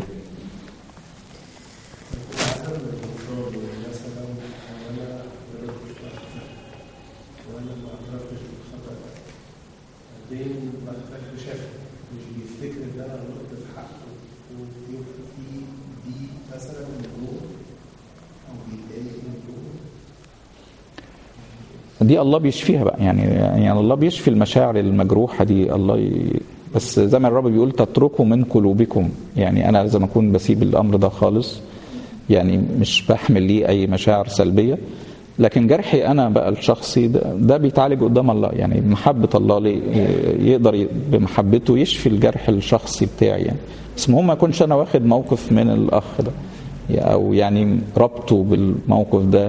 Speaker 1: دي الله بيشفيها بقى يعني يعني الله بيشفي المشاعر المجروحه دي الله ي... بس زي ما الرب بيقول تتركوا من قلوبكم يعني انا لازم اكون بسيب الامر ده خالص يعني مش بحمل ليه اي مشاعر سلبيه لكن جرحي انا بقى الشخصي ده, ده بيتعالج قدام الله يعني محبه الله لي يقدر بمحبته يشفي الجرح الشخصي بتاعي يعني بس المهم ما اكونش انا واخد موقف من الاخ ده او يعني ربطه بالموقف ده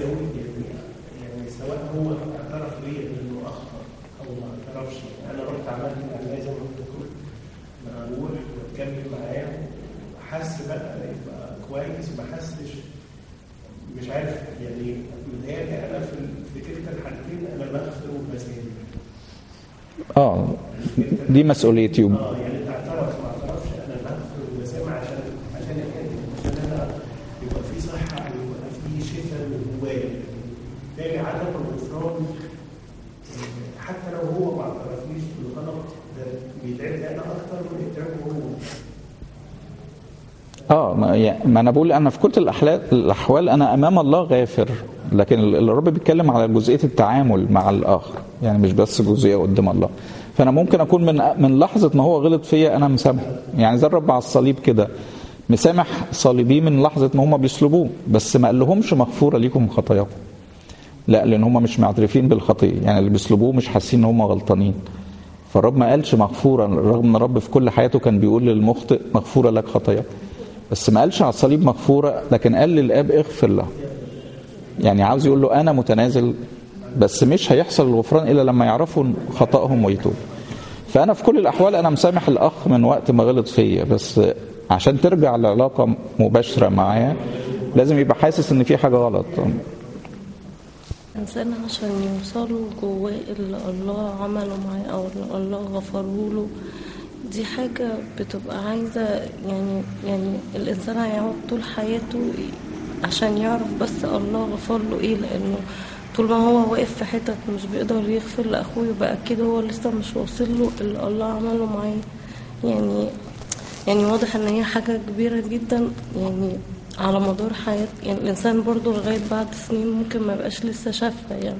Speaker 1: اه دي مسؤوليتي
Speaker 3: اه يعني تعترف ما اعترفش انا بغفر وبسامح عشان عشان عشان انا يبقى في صحه ويبقى في شفاء من جوايا تاني عدم الغفران حتى لو هو ما اعترفنيش بالغلط ده بيتعبني انا اكتر من يتعبه هو
Speaker 1: اه ما, يعني ما انا بقول انا في كل الاحوال الاحوال انا امام الله غافر لكن الرب بيتكلم على جزئيه التعامل مع الاخر يعني مش بس جزئيه قدام الله فانا ممكن اكون من من لحظه ما هو غلط فيا انا مسامحه يعني زي الرب على الصليب كده مسامح صليبيه من لحظه ما هم بيصلبوه بس ما قال لهمش مغفوره ليكم خطاياكم لا لان هم مش معترفين بالخطيه يعني اللي بيصلبوه مش حاسين ان هم غلطانين فالرب ما قالش مغفوره رغم ان الرب في كل حياته كان بيقول للمخطئ مغفوره لك خطاياك بس ما قالش على الصليب مغفوره لكن قال للاب اغفر له يعني عاوز يقول له انا متنازل بس مش هيحصل الغفران الا لما يعرفوا خطأهم ويتوبوا فانا في كل الاحوال انا مسامح الاخ من وقت ما غلط فيا بس عشان ترجع العلاقه مباشره معاه لازم يبقى حاسس ان في حاجه غلط
Speaker 4: الإنسان عشان يوصلوا جواه اللي الله عمله معاه أو اللي الله غفره له دي حاجة بتبقى عايزة يعني يعني الإنسان هيقعد طول حياته عشان يعرف بس الله غفر له إيه لأنه طول ما هو واقف في حتت مش بيقدر يغفر لأخوه يبقى أكيد هو لسه مش واصل له اللي الله عمله معاه يعني يعني واضح إن هي حاجة كبيرة جدا يعني على مدار حياة يعني الإنسان برضو لغاية بعد سنين ممكن ما يبقاش لسه شافها يعني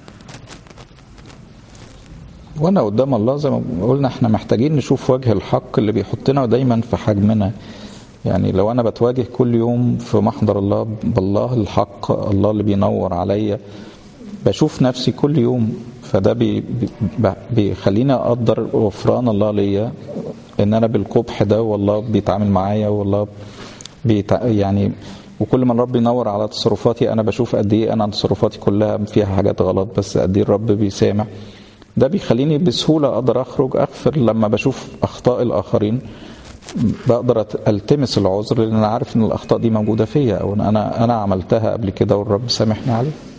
Speaker 1: وانا قدام الله زي ما قلنا احنا محتاجين نشوف وجه الحق اللي بيحطنا دايما في حجمنا يعني لو انا بتواجه كل يوم في محضر الله بالله الحق الله اللي بينور عليا بشوف نفسي كل يوم فده بي بي بيخليني اقدر غفران الله ليا ان انا بالقبح ده والله بيتعامل معايا والله بيتع... يعني وكل ما الرب ينور على تصرفاتي انا بشوف قد ايه انا تصرفاتي كلها فيها حاجات غلط بس قد ايه الرب بيسامح ده بيخليني بسهوله اقدر اخرج اغفر لما بشوف اخطاء الاخرين بقدر أت- التمس العذر لان انا عارف ان الاخطاء دي موجوده فيا او إن انا انا عملتها قبل كده والرب سامحني عليها